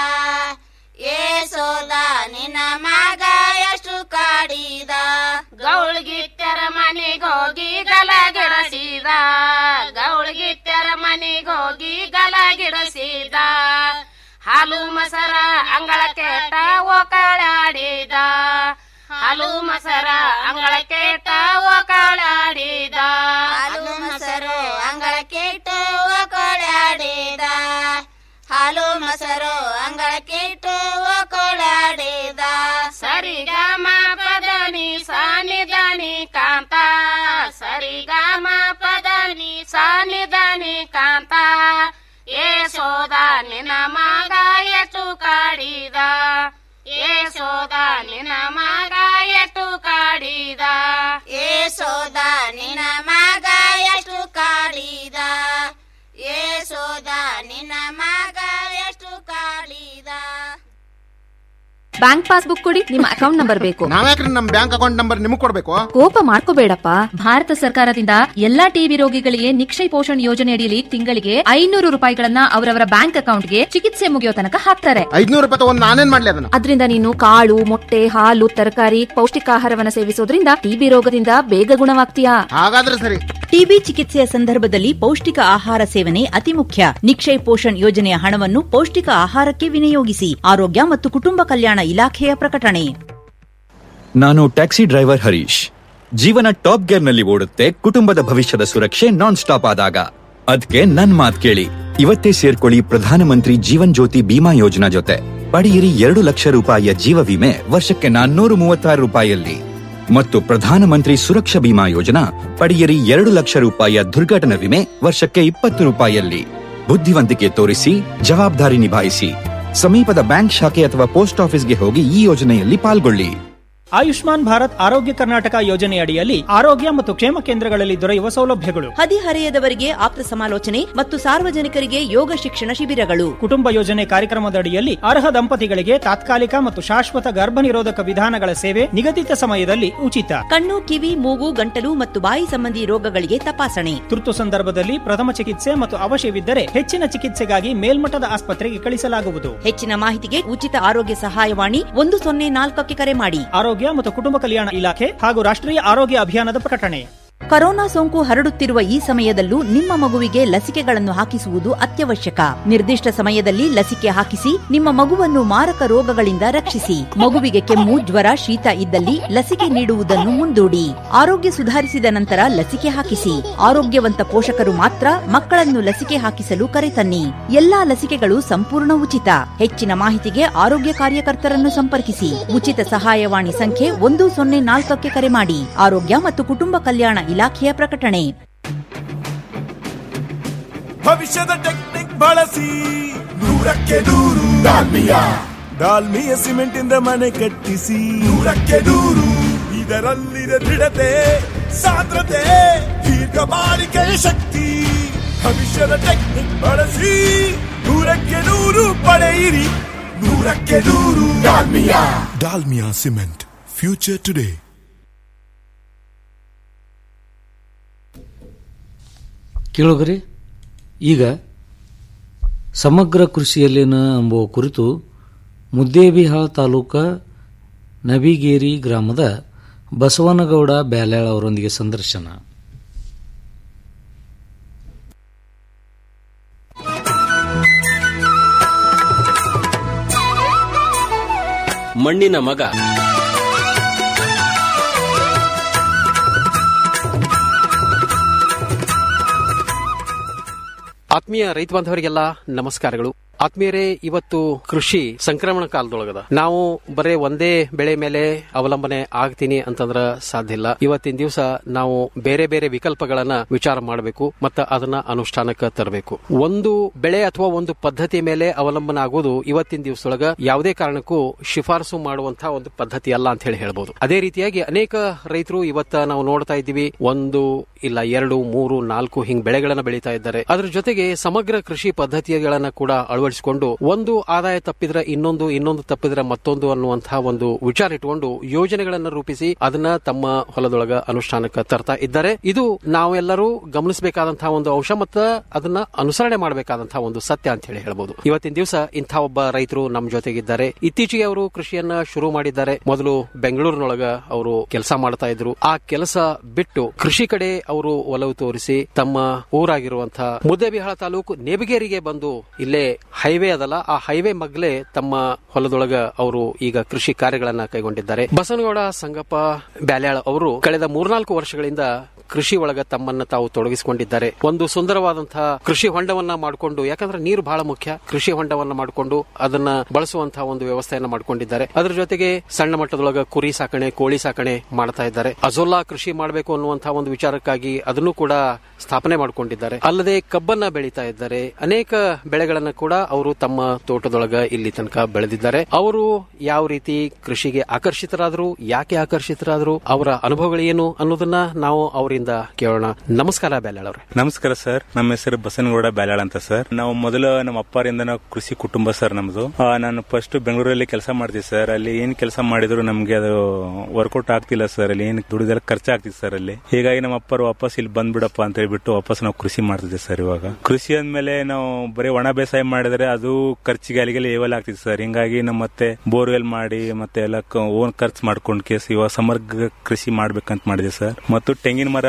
ಯಶೋದ ನಿನ್ನ ಮಗ ಎಷ್ಟು ಕಾಡಿದ ಗೌಳ್ಗಿತ್ತರ ಮನೆಗೋಗಿ ಗಲಗಿಡಸಿದ ಗೌಳ್ಗಿತ್ತರ ಮನೆಗೋಗಿ ಗಲಗಿಡಸಿದ ಹಾಲು ಮಸರ ಅಂಗಳ ಕೆಟ್ಟ ಒಕಳಾಡಿದ ಹಾಲು ಮಸರ ಅಂಗಳ ಕೆಟ್ಟ ಒಕಳಾಡಿದ ಹಾಲು ಮೊಸರು ಅಂಗಳ ಕೆಟ್ಟು ಕೊಳಾಡಿದ ಹಾಲು ಮೊಸರು ಅಂಗಳ ಕೆಟ್ಟು ಕೊಳಾಡಿದ ಸರಿಗಮ ಪದನಿ ಸಾನಿಧನಿ ಕಾಂತ ಸರಿಗಮ ಪದನಿ ಸಾನಿಧನಿ ಕಾಂತ ಯಶೋದ ನಿನ್ನ ಮಗ ಎಷ್ಟು ಕಾಡಿದ ಯಶೋದ ನಿನ್ನ ಮಗ ಎಷ್ಟು ಕಾಡಿದ ಯಶೋದ ನಿನ್ನ ಮಗ ಎಷ್ಟು ಕಾಡಿದ ಯಶೋದ ನಿನ್ನ ಮಗ ಎಷ್ಟು ಕಾಡಿದ ಬ್ಯಾಂಕ್ ಪಾಸ್ಬುಕ್ ಕೊಡಿ ನಿಮ್ಮ ಅಕೌಂಟ್ ನಂಬರ್ ಬೇಕು ನಾವ್ಯಾಕ್ರಿ ನಮ್ ಬ್ಯಾಂಕ್ ಅಕೌಂಟ್ ನಂಬರ್ ನಿಮಗ್ ಕೊಡ್ಬೇಕು ಕೋಪ ಮಾಡ್ಕೋಬೇಡಪ್ಪ ಭಾರತ ಸರ್ಕಾರದಿಂದ ಎಲ್ಲಾ ಟಿಬಿ ರೋಗಿಗಳಿಗೆ ನಿಕ್ಷಯ ಪೋಷಣ್ ಯೋಜನೆ ಅಡಿಯಲ್ಲಿ ತಿಂಗಳಿಗೆ ಐನೂರು ರೂಪಾಯಿಗಳನ್ನ ಅವರವರ ಬ್ಯಾಂಕ್ ಅಕೌಂಟ್ಗೆ ಚಿಕಿತ್ಸೆ ಮುಗಿಯೋ ತನಕ ಹಾಕ್ತಾರೆ ಐದ್ನೂರು ರೂಪಾಯಿ ತಗೊಂಡ್ ನಾನೇನ್ ಮಾಡ್ಲಿ ಅದನ್ನ ಅದರಿಂದ ನೀನು ಕಾಳು ಮೊಟ್ಟೆ ಹಾಲು ತರಕಾರಿ ಪೌಷ್ಟಿಕಾಹಾರವನ್ನ ಸೇವಿಸೋದ್ರಿಂದ ಟಿಬಿ ರೋಗದಿಂದ ಬೇಗ ಗುಣವಾಗ್ತೀಯಾ ಹಾಗಾದ್ರೆ ಸರಿ ಟಿಬಿ ಚಿಕಿತ್ಸೆಯ ಸಂದರ್ಭದಲ್ಲಿ ಪೌಷ್ಟಿಕ ಆಹಾರ ಸೇವನೆ ಅತಿ ಮುಖ್ಯ ನಿಕ್ಷಯ್ ಪೋಷಣ್ ಯೋಜನೆಯ ಹಣವನ್ನು ಪೌಷ್ಟಿಕ ಆಹಾರಕ್ಕೆ ವಿನಿಯೋಗಿಸಿ ಆರೋಗ್ಯ ಮತ್ತು ಕುಟುಂಬ ಕಲ್ಯಾಣ ಇಲಾಖೆಯ ಪ್ರಕಟಣೆ ನಾನು ಟ್ಯಾಕ್ಸಿ ಡ್ರೈವರ್ ಹರೀಶ್ ಜೀವನ ಟಾಪ್ ಗೇರ್ ನಲ್ಲಿ ಓಡುತ್ತೆ ಕುಟುಂಬದ ಭವಿಷ್ಯದ ಸುರಕ್ಷೆ ನಾನ್ ಸ್ಟಾಪ್ ಆದಾಗ ಅದ್ಕೆ ನನ್ ಮಾತ್ ಕೇಳಿ ಇವತ್ತೇ ಸೇರ್ಕೊಳ್ಳಿ ಪ್ರಧಾನಮಂತ್ರಿ ಜೀವನ್ ಜ್ಯೋತಿ ಬಿಮಾ ಯೋಜನಾ ಜೊತೆ ಪಡೆಯಿರಿ ಎರಡು ಲಕ್ಷ ರೂಪಾಯಿಯ ಜೀವ ವಿಮೆ ವರ್ಷಕ್ಕೆ ನಾನ್ನೂರು ಮೂವತ್ತಾರು ರೂಪಾಯಿಯಲ್ಲಿ ಮತ್ತು ಪ್ರಧಾನಮಂತ್ರಿ ಸುರಕ್ಷಾ ಬಿಮಾ ಯೋಜನಾ ಪಡೆಯಿರಿ ಎರಡು ಲಕ್ಷ ರೂಪಾಯಿಯ ದುರ್ಘಟನಾ ವಿಮೆ ವರ್ಷಕ್ಕೆ ಇಪ್ಪತ್ತು ರೂಪಾಯಿಯಲ್ಲಿ ಬುದ್ಧಿವಂತಿಕೆ ತೋರಿಸಿ ಜವಾಬ್ದಾರಿ ನಿಭಾಯಿಸಿ ಸಮೀಪದ ಬ್ಯಾಂಕ್ ಶಾಖೆ ಅಥವಾ ಪೋಸ್ಟ್ ಆಫೀಸ್ಗೆ ಹೋಗಿ ಈ ಯೋಜನೆಯಲ್ಲಿ ಪಾಲ್ಗೊಳ್ಳಿ ಆಯುಷ್ಮಾನ್ ಭಾರತ್ ಆರೋಗ್ಯ ಕರ್ನಾಟಕ ಯೋಜನೆಯಡಿಯಲ್ಲಿ ಆರೋಗ್ಯ ಮತ್ತು ಕ್ಷೇಮ ಕೇಂದ್ರಗಳಲ್ಲಿ ದೊರೆಯುವ ಸೌಲಭ್ಯಗಳು ಹದಿಹರೆಯದವರಿಗೆ ಆಪ್ತ ಸಮಾಲೋಚನೆ ಮತ್ತು ಸಾರ್ವಜನಿಕರಿಗೆ ಯೋಗ ಶಿಕ್ಷಣ ಶಿಬಿರಗಳು ಕುಟುಂಬ ಯೋಜನೆ ಕಾರ್ಯಕ್ರಮದಡಿಯಲ್ಲಿ ಅರ್ಹ ದಂಪತಿಗಳಿಗೆ ತಾತ್ಕಾಲಿಕ ಮತ್ತು ಶಾಶ್ವತ ಗರ್ಭ ನಿರೋಧಕ ವಿಧಾನಗಳ ಸೇವೆ ನಿಗದಿತ ಸಮಯದಲ್ಲಿ ಉಚಿತ ಕಣ್ಣು ಕಿವಿ ಮೂಗು ಗಂಟಲು ಮತ್ತು ಬಾಯಿ ಸಂಬಂಧಿ ರೋಗಗಳಿಗೆ ತಪಾಸಣೆ ತುರ್ತು ಸಂದರ್ಭದಲ್ಲಿ ಪ್ರಥಮ ಚಿಕಿತ್ಸೆ ಮತ್ತು ಅವಶ್ಯವಿದ್ದರೆ ಹೆಚ್ಚಿನ ಚಿಕಿತ್ಸೆಗಾಗಿ ಮೇಲ್ಮಟ್ಟದ ಆಸ್ಪತ್ರೆಗೆ ಕಳಿಸಲಾಗುವುದು ಹೆಚ್ಚಿನ ಮಾಹಿತಿಗೆ ಉಚಿತ ಆರೋಗ್ಯ ಸಹಾಯವಾಣಿ ಒಂದು ಸೊನ್ನೆ ನಾಲ್ಕಕ್ಕೆ ಕರೆ ಮಾಡಿ ಆರೋಗ್ಯ ಮತ್ತು ಕುಟುಂಬ ಕಲ್ಯಾಣ ಇಲಾಖೆ ಹಾಗೂ ರಾಷ್ಟ್ರೀಯ ಆರೋಗ್ಯ ಅಭಿಯಾನದ ಪ್ರಕಟಣೆ ಕೊರೋನಾ ಸೋಂಕು ಹರಡುತ್ತಿರುವ ಈ ಸಮಯದಲ್ಲೂ ನಿಮ್ಮ ಮಗುವಿಗೆ ಲಸಿಕೆಗಳನ್ನು ಹಾಕಿಸುವುದು ಅತ್ಯವಶ್ಯಕ ನಿರ್ದಿಷ್ಟ ಸಮಯದಲ್ಲಿ ಲಸಿಕೆ ಹಾಕಿಸಿ ನಿಮ್ಮ ಮಗುವನ್ನು ಮಾರಕ ರೋಗಗಳಿಂದ ರಕ್ಷಿಸಿ ಮಗುವಿಗೆ ಕೆಮ್ಮು ಜ್ವರ ಶೀತ ಇದ್ದಲ್ಲಿ ಲಸಿಕೆ ನೀಡುವುದನ್ನು ಮುಂದೂಡಿ ಆರೋಗ್ಯ ಸುಧಾರಿಸಿದ ನಂತರ ಲಸಿಕೆ ಹಾಕಿಸಿ ಆರೋಗ್ಯವಂತ ಪೋಷಕರು ಮಾತ್ರ ಮಕ್ಕಳನ್ನು ಲಸಿಕೆ ಹಾಕಿಸಲು ಕರೆತನ್ನಿ ಎಲ್ಲಾ ಲಸಿಕೆಗಳು ಸಂಪೂರ್ಣ ಉಚಿತ ಹೆಚ್ಚಿನ ಮಾಹಿತಿಗೆ ಆರೋಗ್ಯ ಕಾರ್ಯಕರ್ತರನ್ನು ಸಂಪರ್ಕಿಸಿ ಉಚಿತ ಸಹಾಯವಾಣಿ ಸಂಖ್ಯೆ ಒಂದು ಸೊನ್ನೆ ನಾಲ್ಕಕ್ಕೆ ಕರೆ ಮಾಡಿ ಆರೋಗ್ಯ ಮತ್ತು ಕುಟುಂಬ ಕಲ್ಯಾಣ ಇಲಾಖೆಯ ಪ್ರಕಟಣೆ ಭವಿಷ್ಯದ ಟೆಕ್ನಿಕ್ ಬಳಸಿ ನೂರಕ್ಕೆ ನೂರು ಡಾಲ್ಮಿಯ ಡಾಲ್ಮಿಯ ಸಿಮೆಂಟ್ ಇಂದ ಮನೆ ಕಟ್ಟಿಸಿ ನೂರಕ್ಕೆ ನೂರು ಇದರಲ್ಲಿದೆ ದೃಢತೆ ಸಾಂದ್ರತೆ ದೀರ್ಘ ಬಾಳಿಕೆಯ ಶಕ್ತಿ ಭವಿಷ್ಯದ ಟೆಕ್ನಿಕ್ ಬಳಸಿ ನೂರಕ್ಕೆ ನೂರು ಪಡೆಯಿರಿ ನೂರಕ್ಕೆ ನೂರು Dalmia Dalmia cement future today ಕೇಳುಗರೆ ಈಗ ಸಮಗ್ರ ಕೃಷಿಯಲ್ಲಿನ ಎಂಬುವ ಕುರಿತು ಮುದ್ದೇಬಿಹಾಳ್ ತಾಲೂಕ ನಬಿಗೇರಿ ಗ್ರಾಮದ ಬಸವನಗೌಡ ಬ್ಯಾಲ್ಯಾಳ್ ಅವರೊಂದಿಗೆ ಸಂದರ್ಶನ ಮಣ್ಣಿನ ಮಗ ಆತ್ಮೀಯ ರೈತ ಬಾಂಧವರಿಗೆಲ್ಲ ನಮಸ್ಕಾರಗಳು ಆತ್ಮೀಯರೇ ಇವತ್ತು ಕೃಷಿ ಸಂಕ್ರಮಣ ಕಾಲದೊಳಗದ ನಾವು ಬರೇ ಒಂದೇ ಬೆಳೆ ಮೇಲೆ ಅವಲಂಬನೆ ಆಗ್ತೀನಿ ಅಂತಂದ್ರ ಸಾಧ್ಯ ಇಲ್ಲ ಇವತ್ತಿನ ದಿವಸ ನಾವು ಬೇರೆ ಬೇರೆ ವಿಕಲ್ಪಗಳನ್ನ ವಿಚಾರ ಮಾಡಬೇಕು ಮತ್ತು ಅದನ್ನ ಅನುಷ್ಠಾನಕ್ಕೆ ತರಬೇಕು ಒಂದು ಬೆಳೆ ಅಥವಾ ಒಂದು ಪದ್ಧತಿ ಮೇಲೆ ಅವಲಂಬನೆ ಆಗೋದು ಇವತ್ತಿನ ದಿವಸದೊಳಗ ಯಾವುದೇ ಕಾರಣಕ್ಕೂ ಶಿಫಾರಸು ಮಾಡುವಂತಹ ಒಂದು ಪದ್ಧತಿ ಅಲ್ಲ ಅಂತ ಹೇಳಿ ಹೇಳ್ಬೋದು ಅದೇ ರೀತಿಯಾಗಿ ಅನೇಕ ರೈತರು ಇವತ್ತ ನಾವು ನೋಡ್ತಾ ಇದ್ದೀವಿ ಒಂದು ಇಲ್ಲ ಎರಡು ಮೂರು ನಾಲ್ಕು ಹಿಂಗ್ ಬೆಳೆಗಳನ್ನ ಬೆಳೀತಾ ಇದ್ದಾರೆ ಅದ್ರ ಜೊತೆಗೆ ಸಮಗ್ರ ಕೃಷಿ ಪದ್ಧತಿಗಳನ್ನ ಕೂಡ ಅಳವಡಿಸಿಕೊಂಡು ಒಂದು ಆದಾಯ ತಪ್ಪಿದ್ರೆ ಇನ್ನೊಂದು ಇನ್ನೊಂದು ತಪ್ಪಿದ್ರೆ ಮತ್ತೊಂದು ಅನ್ನುವಂತಹ ಒಂದು ವಿಚಾರ ಇಟ್ಕೊಂಡು ಯೋಜನೆಗಳನ್ನ ರೂಪಿಸಿ ಅದನ್ನ ತಮ್ಮ ಹೊಲದೊಳಗ ಅನುಷ್ಠಾನಕ್ಕೆ ತರ್ತಾ ಇದ್ದಾರೆ ಇದು ನಾವೆಲ್ಲರೂ ಗಮನಿಸಬೇಕಾದಂತಹ ಒಂದು ಅಂಶ ಮತ್ತು ಅದನ್ನ ಅನುಸರಣೆ ಮಾಡಬೇಕಾದಂತಹ ಒಂದು ಸತ್ಯ ಅಂತ ಹೇಳಿ ಹೇಳ್ಬೋದು ಇವತ್ತಿನ ದಿವಸ ಇಂಥ ಒಬ್ಬ ರೈತರು ನಮ್ಮ ಜೊತೆಗಿದ್ದಾರೆ ಇತ್ತೀಚೆಗೆ ಅವರು ಕೃಷಿಯನ್ನ ಶುರು ಮಾಡಿದ್ದಾರೆ ಮೊದಲು ಬೆಂಗಳೂರಿನೊಳಗ ಅವರು ಕೆಲಸ ಮಾಡ್ತಾ ಇದ್ರು ಆ ಕೆಲಸ ಬಿಟ್ಟು ಕೃಷಿ ಕಡೆ ಅವರು ಒಲವು ತೋರಿಸಿ ತಮ್ಮ ಊರಾಗಿರುವಂತಹ ಮುದ್ದೇಬಿಹಾಳ ತಾಲೂಕು ನೇಬಿಗೇರಿಗೆ ಬಂದು ಇಲ್ಲೇ ಹೈವೇ ಅದಲ್ಲ ಆ ಹೈವೇ ಮಗ್ಲೇ ತಮ್ಮ ಹೊಲದೊಳಗ ಅವರು ಈಗ ಕೃಷಿ ಕಾರ್ಯಗಳನ್ನ ಕೈಗೊಂಡಿದ್ದಾರೆ ಬಸವನಗೌಡ ಸಂಗಪ್ಪ ಬ್ಯಾಲ್ಯಾಳ್ ಅವರು ಕಳೆದ ಮೂರ್ನಾಲ್ಕು ವರ್ಷಗಳಿಂದ ಕೃಷಿ ಒಳಗ ತಮ್ಮನ್ನ ತಾವು ತೊಡಗಿಸಿಕೊಂಡಿದ್ದಾರೆ ಒಂದು ಸುಂದರವಾದಂತಹ ಕೃಷಿ ಹೊಂಡವನ್ನ ಮಾಡಿಕೊಂಡು ಯಾಕಂದ್ರೆ ನೀರು ಬಹಳ ಮುಖ್ಯ ಕೃಷಿ ಹೊಂಡವನ್ನ ಮಾಡಿಕೊಂಡು ಅದನ್ನ ಬಳಸುವಂತಹ ಒಂದು ವ್ಯವಸ್ಥೆಯನ್ನ ಮಾಡಿಕೊಂಡಿದ್ದಾರೆ ಅದರ ಜೊತೆಗೆ ಸಣ್ಣ ಮಟ್ಟದೊಳಗ ಕುರಿ ಸಾಕಣೆ ಕೋಳಿ ಸಾಕಣೆ ಮಾಡ್ತಾ ಇದ್ದಾರೆ ಅಜೋಲಾ ಕೃಷಿ ಮಾಡಬೇಕು ಅನ್ನುವಂತಹ ಒಂದು ವಿಚಾರಕ್ಕಾಗಿ ಅದನ್ನು ಕೂಡ ಸ್ಥಾಪನೆ ಮಾಡಿಕೊಂಡಿದ್ದಾರೆ ಅಲ್ಲದೆ ಕಬ್ಬನ್ನ ಬೆಳೀತಾ ಇದ್ದಾರೆ ಅನೇಕ ಬೆಳೆಗಳನ್ನ ಕೂಡ ಅವರು ತಮ್ಮ ತೋಟದೊಳಗ ಇಲ್ಲಿ ತನಕ ಬೆಳೆದಿದ್ದಾರೆ ಅವರು ಯಾವ ರೀತಿ ಕೃಷಿಗೆ ಆಕರ್ಷಿತರಾದ್ರು ಯಾಕೆ ಆಕರ್ಷಿತರಾದ್ರು ಅವರ ಅನುಭವಗಳು ಏನು ಅನ್ನೋದನ್ನ ನಾವು ಅವರಿಂದ ಕೇಳೋಣ ನಮಸ್ಕಾರ ಬ್ಯಾಲಾಳ್ ಅವ್ರೆ ನಮಸ್ಕಾರ ಸರ್ ನಮ್ಮ ಹೆಸರು ಬಸನಗೌಡ ಬ್ಯಾಲಾಳ್ ಅಂತ ಸರ್ ನಾವು ಮೊದಲು ನಮ್ಮ ಅಪ್ಪರಿಂದ ನಾವು ಕೃಷಿ ಕುಟುಂಬ ಸರ್ ನಮ್ದು ಆ, ನಾನು ಫಸ್ಟ್ ಬೆಂಗಳೂರಲ್ಲಿ ಕೆಲಸ ಮಾಡ್ತೀವಿ ಸರ್ ಅಲ್ಲಿ ಏನ್ ಕೆಲಸ ಮಾಡಿದ್ರು ನಮ್ಗೆ ಅದು ವರ್ಕೌಟ್ ಆಗ್ತಿಲ್ಲ ಸರ್ ಅಲ್ಲಿ ಏನ್ ದುಡಿದೆಲ್ಲ ಖರ್ಚಾಗ್ತಿತ್ತು ಸರ್ ಅಲ್ಲಿ ಹೀಗಾಗಿ ನಮ್ಮ ಅಪ್ಪರು ವಾಪಸ್ ಇಲ್ಲಿ ಬಂದ್ಬಿಡಪ್ಪ ಅಂತ ಹೇಳ್ಬಿಟ್ಟು ವಾಪಸ್ ನಾವು ಕೃಷಿ ಮಾಡ್ತಿದ್ದೆ ಸರ್ ಇವಾಗ ಕೃಷಿ ಅಂದ್ಮೇಲೆ ನಾವು ಬರೀ ಒಣ ಬೇಸಾಯ ಮಾಡಿದ್ರೆ ಅದು ಖರ್ಚಿಗೆ ಅಲ್ಲಿಗೆಲ್ಲ ಏವಲ್ ಆಗ್ತಿತ್ತು ಸರ್ ಹಿಂಗಾಗಿ ನಮ್ಮ ಮತ್ತೆ ಬೋರ್ವೆಲ್ ಮಾಡಿ ಮತ್ತೆ ಎಲ್ಲ ಓನ್ ಖರ್ಚು ಮಾಡ್ಕೊಂಡ್ ಕೇಸ್ ಇವಾಗ ಸಮಗ್ರ ಕೃಷಿ ಮಾಡ್ಬೇಕಂತ ಮಾಡಿದೆ ಸರ್ ಮತ್ತು ತೆಂಗಿನ ಮರ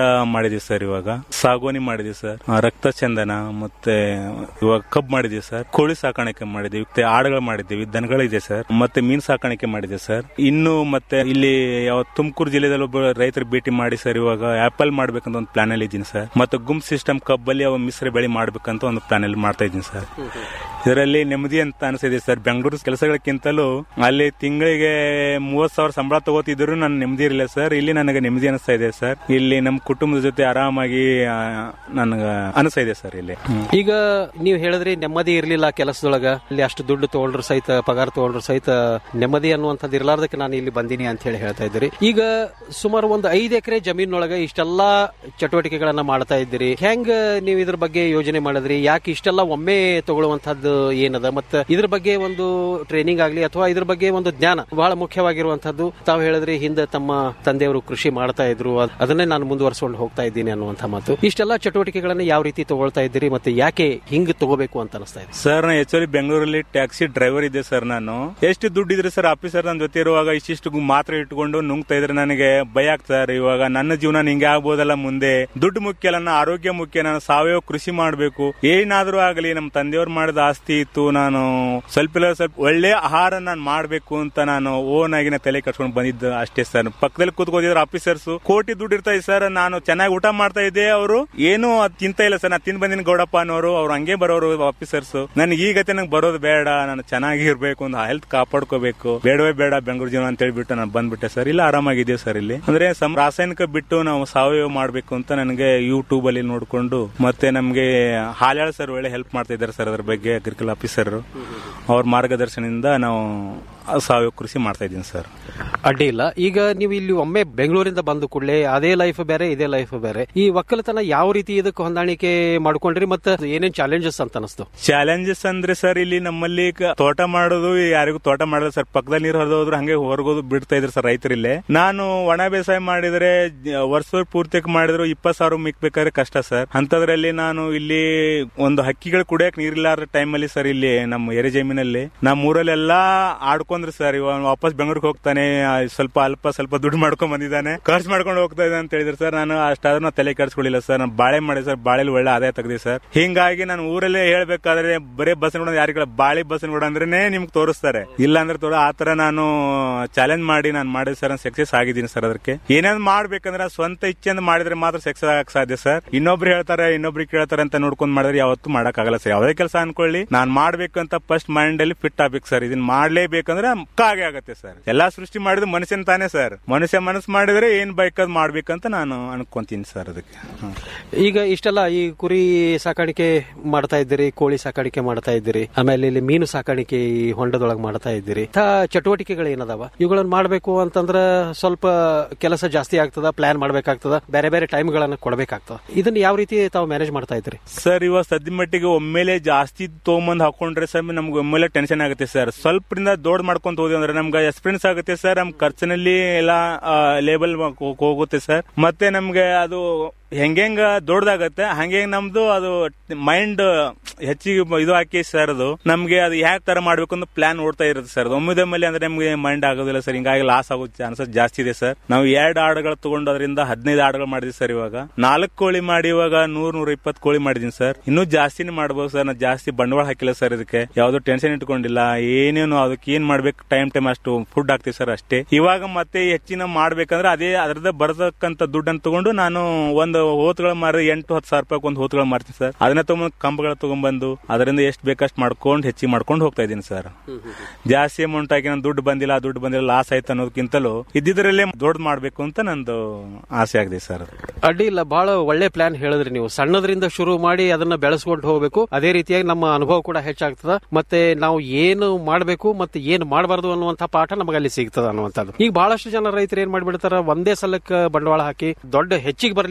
ಮಾಡಿದೀವಿ ಸರ್ ಇವಾಗ ಸಾಗುವಾನಿ ಮಾಡಿದೀವಿ ಸರ್ ಆ, ರಕ್ತ ಚಂದನ ಮತ್ತೆ ಇವಾಗ ಕಬ್ ಮಾಡಿದೀವಿ ಸರ್ ಕೋಳಿ ಸಾಕಾಣಿಕೆ ಮಾಡಿದೀವಿ ಮತ್ತೆ ಆಡುಗಳು ಮಾಡಿದೀವಿ ದನಗಳಿದೆ ಸರ್ ಮತ್ತೆ ಮೀನ್ ಸಾಕಾಣಿಕೆ ಮಾಡಿದೆ ಸರ್ ಇನ್ನು ಮತ್ತೆ ಇಲ್ಲಿ ಯಾವ ತುಮಕೂರು ಜಿಲ್ಲೆದಲ್ಲಿ ಒಬ್ಬ ರೈತರ ಭೇಟಿ ಮಾಡಿ ಸರ್ ಇವಾಗ ಆಪಲ್ ಮಾಡ್ಬೇಕಂತ ಒಂದು ಪ್ಲಾನ್ ಅಲ್ಲಿ ಇದ್ದೀನಿ ಸರ್ ಮತ್ತೆ ಗುಮ್ ಸಿಸ್ಟಮ್ ಕಬ್ಬಲ್ಲಿ ಅವ ಮಿಶ್ರ ಬೆಳೆ ಮಾಡ್ಬೇಕಂತ ಒಂದು ಪ್ಲಾನ್ ಅಲ್ಲಿ ಮಾಡ್ತಾ ಇದ್ದೀನಿ ಸರ್ ಇದರಲ್ಲಿ ನೆಮ್ಮದಿ ಅಂತ ಅನಿಸಿದೆ ಸರ್ ಬೆಂಗಳೂರು ಕೆಲಸಗಳಕ್ಕಿಂತಲೂ ಅಲ್ಲಿ ತಿಂಗಳಿಗೆ ಮೂವತ್ ಸಾವಿರ ಸಂಬಳ ತಗೋತಿದ್ರು ನನ್ನ ನೆಮ್ಮದಿ ಇರಲಿಲ್ಲ ಸರ್ ಇಲ್ಲಿ ನನಗೆ ನೆಮ್ಮದಿ ಅನಿಸ್ತಾ ಇದೆ ಸರ್ ಇಲ್ಲಿ ನಮ್ಮ ಕುಟುಂಬದ ಜೊತೆ ಆರಾಮಾಗಿ ಆ, ನನಗೆ ಅನಿಸ್ತಾ ಇದೆ ಸರ್ ಇಲ್ಲಿ ಈಗ ನೀವು ಹೇಳಿದ್ರಿ ನೆಮ್ಮದಿ ಇರ್ಲಿಲ್ಲ ಕೆಲಸದೊಳಗ ಇಲ್ಲಿ ಅಷ್ಟು ದುಡ್ಡು ತಗೊಂಡ್ರು ಸಹಿತ ಪಗಾರ ತಗೊಂಡ್ರು ಸಹಿತ ನೆಮ್ಮದಿ ಅನ್ನುವಂಥದ್ದು ಇರ್ಲಾರ್ದಕ್ಕೆ ನಾನು ಇಲ್ಲಿ ಬಂದೀನಿ ಅಂತ ಹೇಳಿ ಹೇಳ್ತಾ ಇದ್ದೀರಿ ಈಗ ಸುಮಾರು ಒಂದು ಐದು ಎಕರೆ ಜಮೀನೊಳಗ ಇಷ್ಟೆಲ್ಲಾ ಚಟುವಟಿಕೆಗಳನ್ನ ಮಾಡ್ತಾ ಇದ್ದೀರಿ ಹೆಂಗ್ ನೀವು ಇದ್ರ ಬಗ್ಗೆ ಯೋಜನೆ ಮಾಡಿದ್ರಿ ಯಾಕೆ ಇಷ್ಟೆಲ್ಲ ಒಮ್ಮೆ ತಗೊಳ್ಳುವಂತಹದ್ದು ಏನದ ಮತ್ತೆ ಇದ್ರ ಬಗ್ಗೆ ಒಂದು ಟ್ರೈನಿಂಗ್ ಆಗ್ಲಿ ಅಥವಾ ಇದ್ರ ಬಗ್ಗೆ ಒಂದು ಜ್ಞಾನ ಬಹಳ ಮುಖ್ಯವಾಗಿರುವಂತಹದ್ದು ತಾವು ಹೇಳಿದ್ರಿ ಹಿಂದೆ ತಮ್ಮ ತಂದೆಯವರು ಕೃಷಿ ಮಾಡ್ತಾ ಇದ್ರು ಅದ್- ಅದನ್ನೇ ನಾನು ಮುಂದುವರ್ಸ್ಕೊಂಡು ಹೋಗ್ತಾ ಇದ್ದೀನಿ ಅನ್ನುವಂಥ ಮಾತು ಇಷ್ಟೆಲ್ಲ ಚಟುವಟಿಕೆಗಳನ್ನ ಯಾವ ರೀತಿ ತಗೊಳ್ತಾ ಇದ್ದೀರಿ ಮತ್ತೆ ಯಾಕೆ ಹಿಂಗ್ ತಗೋಬೇಕು ಅಂತ ಅನಿಸ್ತಾ ಇದೆ ಸರ್ ನಾನು ಆಕ್ಚುಲಿ ಬೆಂಗಳೂರಲ್ಲಿ ಟ್ಯಾಕ್ಸಿ ಡ್ರೈವರ್ ಇದ್ದೆ ಸರ್ ನಾನು ಎಷ್ಟು ದುಡ್ಡು ಇದ್ರೆ ಸರ್ ಆಫೀಸರ್ ನನ್ನ ಜೊತೆ ಇರುವಾಗ ಇಷ್ಟಿಷ್ಟು ಗು- ಮಾತ್ರ ಇಟ್ಕೊಂಡು ನುಂಗ್ತಾ ಇದ್ರೆ ನನಗೆ ಭಯ ಆಗ್ತದೆ ಸರ್ ಇವಾಗ ನನ್ನ ಜೀವನ ಹಿಂಗೆ ಆಗ್ಬೋದಲ್ಲ ಮುಂದೆ ದುಡ್ಡು ಮುಖ್ಯ ಅಲ್ಲ ನನ್ನ ಆರೋಗ್ಯ ಮುಖ್ಯ ನಾನು ಸಾವಯವ ಕೃಷಿ ಮಾಡಬೇಕು ಏನಾದ್ರೂ ಆಗಲಿ ನಮ್ಮ ತಂದೆಯವ್ರು ಮಾಡಿದ ಆಸ್ತಿ ಇತ್ತು ನಾನು ಸ್ವಲ್ಪ ಇಲ್ಲ ಸ್ವಲ್ಪ ಒಳ್ಳೆ ಆಹಾರ ನಾನು ಮಾಡಬೇಕು ಅಂತ ನಾನು ಓನ್ ಆಗಿ ನಾನು ತಲೆ ಕಟ್ಕೊಂಡು ಬಂದಿದ್ದು ಅಷ್ಟೇ ಸರ್ ಪಕ್ಕದಲ್ಲಿ ಕೂತ್ಕೋದಿದ್ರು ಆಫೀಸರ್ಸ್ ಕೋಟಿ ದುಡ್ಡು ಇರ್ತಾ ಇದೆ ಸರ್ ನಾನು ಚೆನ್ನಾಗಿ ಊಟ ಮಾಡ್ತಾ ಇದ್ದೆ ಅವರು ಏನು ಅದ್ ತಿಂತ ಇಲ್ಲ ಸರ್ ನಾನು ತಿನ್ ಬಂದಿನ ಗೌಡಪ್ಪ ಅನ್ನೋರು ಅವ್ರು ಹಂಗೆ ಬರೋರು ಆಫೀಸರ್ಸ್ ನನಗೆ ಈಗತ್ತೆ ನಂಗೆ ಬರೋದು ಬೇಡ ನಾನು ಚೆನ್ನಾಗಿ ಇರ್ಬೇಕು ಒಂದು ಹೆಲ್ತ್ ಕಾಪಾಡ್ಕೋಬೇಕು ಬೇಡವೇ ಬೇಡ ಬೆಂಗಳೂರು ಜೀವನ ಅಂತ ಹೇಳ್ಬಿಟ್ಟು ನಾನು ಬಂದ್ಬಿಟ್ಟೆ ಸರ್ ಇಲ್ಲ ಆರಾಮಾಗಿದ್ದೀವಿ ಸರ್ ಇಲ್ಲಿ ಅಂದ್ರೆ ಸಮ್ ರಾಸಾಯನಿಕ ಬಿಟ್ಟು ನಾವು ಸಾವಯವ ಮಾಡಬೇಕು ಅಂತ ನನಗೆ ಯೂಟ್ಯೂಬ್ ಅಲ್ಲಿ ನೋಡ್ಕೊಂಡು ಮತ್ತೆ ನಮಗೆ ಹಾಲ್ಯಾಳ ಸರ್ ಒಳ್ಳೆ ಹೆಲ್ಪ್ ಮಾಡ್ತಾ ಇದ್ದಾರೆ ಸರ್ ಅದ್ರ ಬಗ್ಗೆ ಅಗ್ರಿಕಲ್ ಆಫೀಸರ್ ಅವ್ರ ಮಾರ್ಗದರ್ಶನದಿಂದ ನಾವು ಸಾವಯವ ಕೃಷಿ ಮಾಡ್ತಾ ಇದ್ದೀನಿ ಸರ್ ಅಡ್ಡಿ ಇಲ್ಲ ಈಗ ನೀವು ಇಲ್ಲಿ ಒಮ್ಮೆ ಬೆಂಗಳೂರಿಂದ ಬಂದ ಕೂಡಲೇ ಅದೇ ಲೈಫ್ ಬೇರೆ ಇದೇ ಲೈಫ್ ಬೇರೆ ಈ ಒಕ್ಕಲತನ ಯಾವ ರೀತಿ ಇದಕ್ಕೆ ಹೊಂದಾಣಿಕೆ ಮಾಡ್ಕೊಂಡ್ರಿ ಮತ್ತೆ ಏನೇನ್ ಚಾಲೆಂಜಸ್ ಅಂತ ಅನಿಸ್ತು ಚಾಲೆಂಜಸ್ ಅಂದ್ರೆ ಸರ್ ಇಲ್ಲಿ ನಮ್ಮಲ್ಲಿ ಕ- ತೋಟ ಮಾಡೋದು ಯಾರಿಗೂ ತೋಟ ಮಾಡೋದು ಸರ್ ಪಕ್ಕದಲ್ಲಿ ನೀರು ಹರಿದು ಹೋದ್ರು ಹಂಗೆ ಹೊರಗೋದು ಬಿಡ್ತಾ ಇದ್ರು ಸರ್ ರೈತರಿಲ್ಲೇ ನಾನು ಒಣ ಬೇಸಾಯ ಮಾಡಿದ್ರೆ ಜ- ವರ್ಷ ಪೂರ್ತಿ ಮಾಡಿದ್ರು ಇಪ್ಪತ್ ಸಾವಿರ ಮಿಕ್ಬೇಕಾದ್ರೆ ಕಷ್ಟ ಸರ್ ಅಂತದ್ರಲ್ಲಿ ನಾನು ಇಲ್ಲಿ ಒಂದು ಹಕ್ಕಿಗಳು ಕುಡಿಯಕ್ ನೀರಿಲ್ಲಾರ ಟೈಮಲ್ಲಿ ಸರ್ ಇಲ್ಲಿ ನಮ್ಮ ಎರೆ ಜಮೀನಲ್ಲಿ ನಮ್ಮ ಊರಲ್ಲೆಲ್ಲ ಆಡ್ಕೊಂಡ್ರು ಸರ್ ಇವ ವಾಪಸ್ ಬೆಂಗಳೂರಿಗೆ ಹೋಗ್ತಾನೆ ಆ, ಸ್ವಲ್ಪ ಅಲ್ಪ ಸ್ವಲ್ಪ ದುಡ್ಡು ಮಾಡ್ಕೊಂಡ್ ಬಂದಿದ್ದಾನೆ ಖರ್ಚು ಮಾಡ್ಕೊಂಡು ಹೋಗ್ತಾ ಇದ್ದಾನೆ ಅಂತ ಹೇಳಿದ್ರು ಸರ್ ನಾನು ಅಷ್ಟಾದ್ರೂ ನಾನು ತಲೆ ಕೆಡಿಸ್ಕೊಳ್ಳಿಲ್ಲ ಸರ್ ನಾನು ಬಾಳೆ ಮಾಡಿ ಸರ್ ಬಾಳೆಲಿ ಒಳ್ಳೆ ಆದಾಯ ತೆಗ್ದಿ ಸರ್ ಹಿಂಗಾಗಿ ನಾನು ಊರಲ್ಲೇ ಹೇಳ್ಬೇಕಾದ್ರೆ ಬರೀ ಬಸ್ ನೋಡೋದು ಯಾರಿಗಳ ಬಾಳೆ ಬಸ್ ನೋಡ ಅಂದ್ರೇನೆ ನಿಮ್ಗೆ ತೋರಿಸ್ತಾರೆ ಇಲ್ಲ ಅಂದ್ರೆ ತೋರ ಆತರ ನಾನು ಚಾಲೆಂಜ್ ಮಾಡಿ ನಾನು ಮಾಡಿದ ಸರ್ ಸಕ್ಸಸ್ ಆಗಿದ್ದೀನಿ ಸರ್ ಅದಕ್ಕೆ ಏನಾದ್ರು ಮಾಡ್ಬೇಕಂದ್ರೆ ಸ್ವಂತ ಇಚ್ಛೆಯಿಂದ ಮಾಡಿದ್ರೆ ಮಾತ್ರ ಸಕ್ಸಸ್ ಆಗಕ್ ಸಾಧ್ಯ ಸರ್ ಇನ್ನೊಬ್ರು ಹೇಳ್ತಾರೆ ಇನ್ನೊಬ್ರು ಕೇಳ್ತಾರೆ ಅಂತ ನೋಡ್ಕೊಂಡ್ ಮಾಡಿದ್ರೆ ಯಾವತ್ತೂ ಮಾಡಕ್ ಆಗಲ್ಲ ಸರ್ ಯಾವುದೇ ಕೆಲಸ ಅನ್ಕೊಳ್ಳಿ ನಾನ್ ಮಾಡ್ಬೇಕು ಅಂತ ಫಸ್ಟ್ ಮೈಂಡ್ ಅಲ್ಲಿ ಫಿಟ್ ಆಗ್ಬೇಕು ಸರ್ ಇದನ್ನ ಮಾಡ್ಲೇಬೇಕಂದ್ರೆ ಕಾಗೆ ಆಗತ್ತೆ ಸರ್ ಎಲ್ಲಾ ಸೃಷ್ಟಿ ಮಾಡಿದ ಮನುಷ್ಯನ್ ತಾನೇ ಸರ್ ಮನುಷ್ಯ ಮನಸ್ಸು ಮಾಡಿದ್ರೆ ಏನ್ ಬೇಕಾದ್ ಮಾಡ್ಬೇಕಂತ ನಾನು ಅನ್ಕೊಂತೀನಿ ಸರ್ ಅದಕ್ಕೆ ಹ್ಮ್. ಈಗ ಇಷ್ಟೆಲ್ಲ ಈ ಕುರಿ ಸಾಕಾಣಿಕೆ ಮಾಡ್ತಾ ಇದ್ದೀರಿ ಕೋಳಿ ಸಾಕಾಣಿಕೆ ಮಾಡ್ತಾ ಇದ್ದೀರಿ ಆಮೇಲೆ ಇಲ್ಲಿ ಮೀನು ಸಾಕಾಣಿಕೆ ಈ ಹೊಂಡದೊಳಗೆ ಮಾಡ್ತಾ ಇದ್ದೀರಿ ಇಂಥ ಚಟುವಟಿಕೆಗಳು ಏನದಾವ ಇವುಗಳನ್ನ ಮಾಡಬೇಕು ಅಂತಂದ್ರ ಸ್ವಲ್ಪ ಕೆಲಸ ಜಾಸ್ತಿ ಆಗ್ತದ ಪ್ಲಾನ್ ಮಾಡ್ಬೇಕಾಗ್ತದ ಬೇರೆ ಬೇರೆ ಟೈಮ್ಗಳನ್ನ ಕೊಡಬೇಕಾಗ್ತದ ಇದನ್ನ ಯಾವ ರೀತಿ ತಾವು ಮ್ಯಾನೇಜ್ ಮಾಡ್ತಾ ಇದ್ದೀರಿ ಸರ್ ಇವಾಗ ಸದ್ಯ ಮಟ್ಟಿಗೆ ಒಮ್ಮೆಲೆ ಜಾಸ್ತಿ ತೊಗೊಂಬಂದ್ ಹಾಕೊಂಡ್ರೆ ಸರ್ ನಮ್ಗೆ ಒಮ್ಮೆಲೆ ಟೆನ್ಷನ್ ಆಗುತ್ತೆ ಸರ್ ಸ್ವಲ್ಪದಿಂದ ದೊಡ್ಡ ಮಾಡ್ಕೊಂತ ಹೋದ್ವಿ ಅಂದ್ರೆ ನಮ್ಗೆ ಎಕ್ಸ್ಪೀರಿಯನ್ಸ್ ಆಗುತ್ತೆ ಸರ್ ನಮ್ ಖರ್ಚಿನಲ್ಲಿ ಎಲ್ಲ ಲೇಬಲ್ ಹೋಗುತ್ತೆ ಸರ್ ಮತ್ತೆ ನಮ್ಗೆ ಅದು ಹೆಂಗೆಂಗ ದೊಡ್ಡದಾಗತ್ತೆ ಹಂಗೆ ನಮ್ದು ಅದು ಮೈಂಡ್ ಹೆಚ್ಚಿಗೆ ಇದು ಹಾಕಿ ಸರ್ ಅದು ನಮ್ಗೆ ಅದು ಯಾವ ತರ ಮಾಡ್ಬೇಕು ಅಂತ ಪ್ಲಾನ್ ಓಡ್ತಾ ಇರುತ್ತೆ ಸರ್ ಅದು ಒಮ್ಮಿದೊಮ್ಮೆಲೆ ಅಂದ್ರೆ ನಮ್ಗೆ ಮೈಂಡ್ ಆಗೋದಿಲ್ಲ ಸರ್ ಹಿಂಗಾಗಿ ಲಾಸ್ ಆಗೋ ಚಾನ್ಸಸ್ ಜಾಸ್ತಿ ಇದೆ ಸರ್ ನಾವು ಎರಡು ಆಡುಗಳು ತಗೊಂಡು ಅದರಿಂದ ಹದಿನೈದು ಆಡುಗಳು ಮಾಡಿದ್ವಿ ಸರ್ ಇವಾಗ ನಾಲ್ಕು ಕೋಳಿ ಮಾಡಿ ಇವಾಗ ನೂರ್ ನೂರ ಇಪ್ಪತ್ತು ಕೋಳಿ ಮಾಡಿದೀನಿ ಸರ್ ಇನ್ನೂ ಜಾಸ್ತಿನೇ ಮಾಡ್ಬೋದು ಸರ್ ನಾನು ಜಾಸ್ತಿ ಬಂಡವಾಳ ಹಾಕಿಲ್ಲ ಸರ್ ಇದಕ್ಕೆ ಯಾವ್ದು ಟೆನ್ಷನ್ ಇಟ್ಕೊಂಡಿಲ್ಲ ಏನೇನು ಅದಕ್ಕೆ ಏನ್ ಮಾಡ್ಬೇಕು ಟೈಮ್ ಟೈಮ್ ಅಷ್ಟು ಫುಡ್ ಹಾಕ್ತೀವಿ ಸರ್ ಅಷ್ಟೇ ಇವಾಗ ಮತ್ತೆ ಹೆಚ್ಚಿನ ಮಾಡ್ಬೇಕಂದ್ರೆ ಅದೇ ಅದ್ರದ ಬರತಕ್ಕಂತ ದುಡ್ಡನ್ನು ತಗೊಂಡು ನಾನು ಒಂದು ಹೋತ್ಗಳು ಮಾರಿ ಎಂಟು ಹತ್ತು ಸಾವಿರ ರೂಪಾಯಿ ಒಂದು ಹೋತ್ಗಳು ಮಾರ್ತೀನಿ ಸರ್ ಅದನ್ನ ತಗೊಂಡ್ ಕಂಬಗಳು ತಗೊಂಡ್ಬಂದು ಅದರಿಂದ ಎಷ್ಟು ಬೇಕಷ್ಟು ಮಾಡ್ಕೊಂಡು ಹೆಚ್ಚಿಗೆ ಮಾಡ್ಕೊಂಡು ಹೋಗ್ತಾ ಇದ್ದೀನಿ ಸರ್ ಜಾಸ್ತಿ ಅಮೌಂಟ್ ಆಗಿ ನಾನು ದುಡ್ಡು ಬಂದಿಲ್ಲ ದುಡ್ಡು ಬಂದಿಲ್ಲ ಲಾಸ್ ಆಯ್ತು ಅನ್ನೋದಕ್ಕಿಂತಲೂ ಇದ್ದಿದ್ರಲ್ಲೇ ದೊಡ್ಡ ಮಾಡ್ಬೇಕು ಅಂತ ನಂದು ಆಸೆ ಆಗಿದೆ ಸರ್ ಅಡ್ಡಿ ಇಲ್ಲ ಬಹಳ ಒಳ್ಳೆ ಪ್ಲಾನ್ ಹೇಳಿದ್ರಿ ನೀವು ಸಣ್ಣದ್ರಿಂದ ಶುರು ಮಾಡಿ ಅದನ್ನ ಬೆಳೆಸ್ಕೊಂಡು ಹೋಗ್ಬೇಕು ಅದೇ ರೀತಿಯಾಗಿ ನಮ್ಮ ಅನುಭವ ಕೂಡ ಹೆಚ್ಚಾಗ್ತದ ಮತ್ತೆ ನಾವು ಏನು ಮಾಡಬೇಕು ಮತ್ತೆ ಏನು ಮಾಡಬಾರ್ದು ಅನ್ನುವಂಥ ಪಾಠ ನಮಗೆ ಅಲ್ಲಿ ಸಿಗ್ತದ ಅನ್ನುವಂಥದ್ದು ಈಗ ಬಹಳಷ್ಟು ಜನ ರೈತರು ಏನ್ ಮಾಡ್ಬಿಡ್ತಾರ ಒಂದೇ ಸಲಕ್ಕೆ ಬಂಡವಾಳ ಹಾಕಿ ದೊಡ್ಡ ಹೆಚ್ಚಿಗೆ ಬರಲಿ ದೊಡ್ಡದ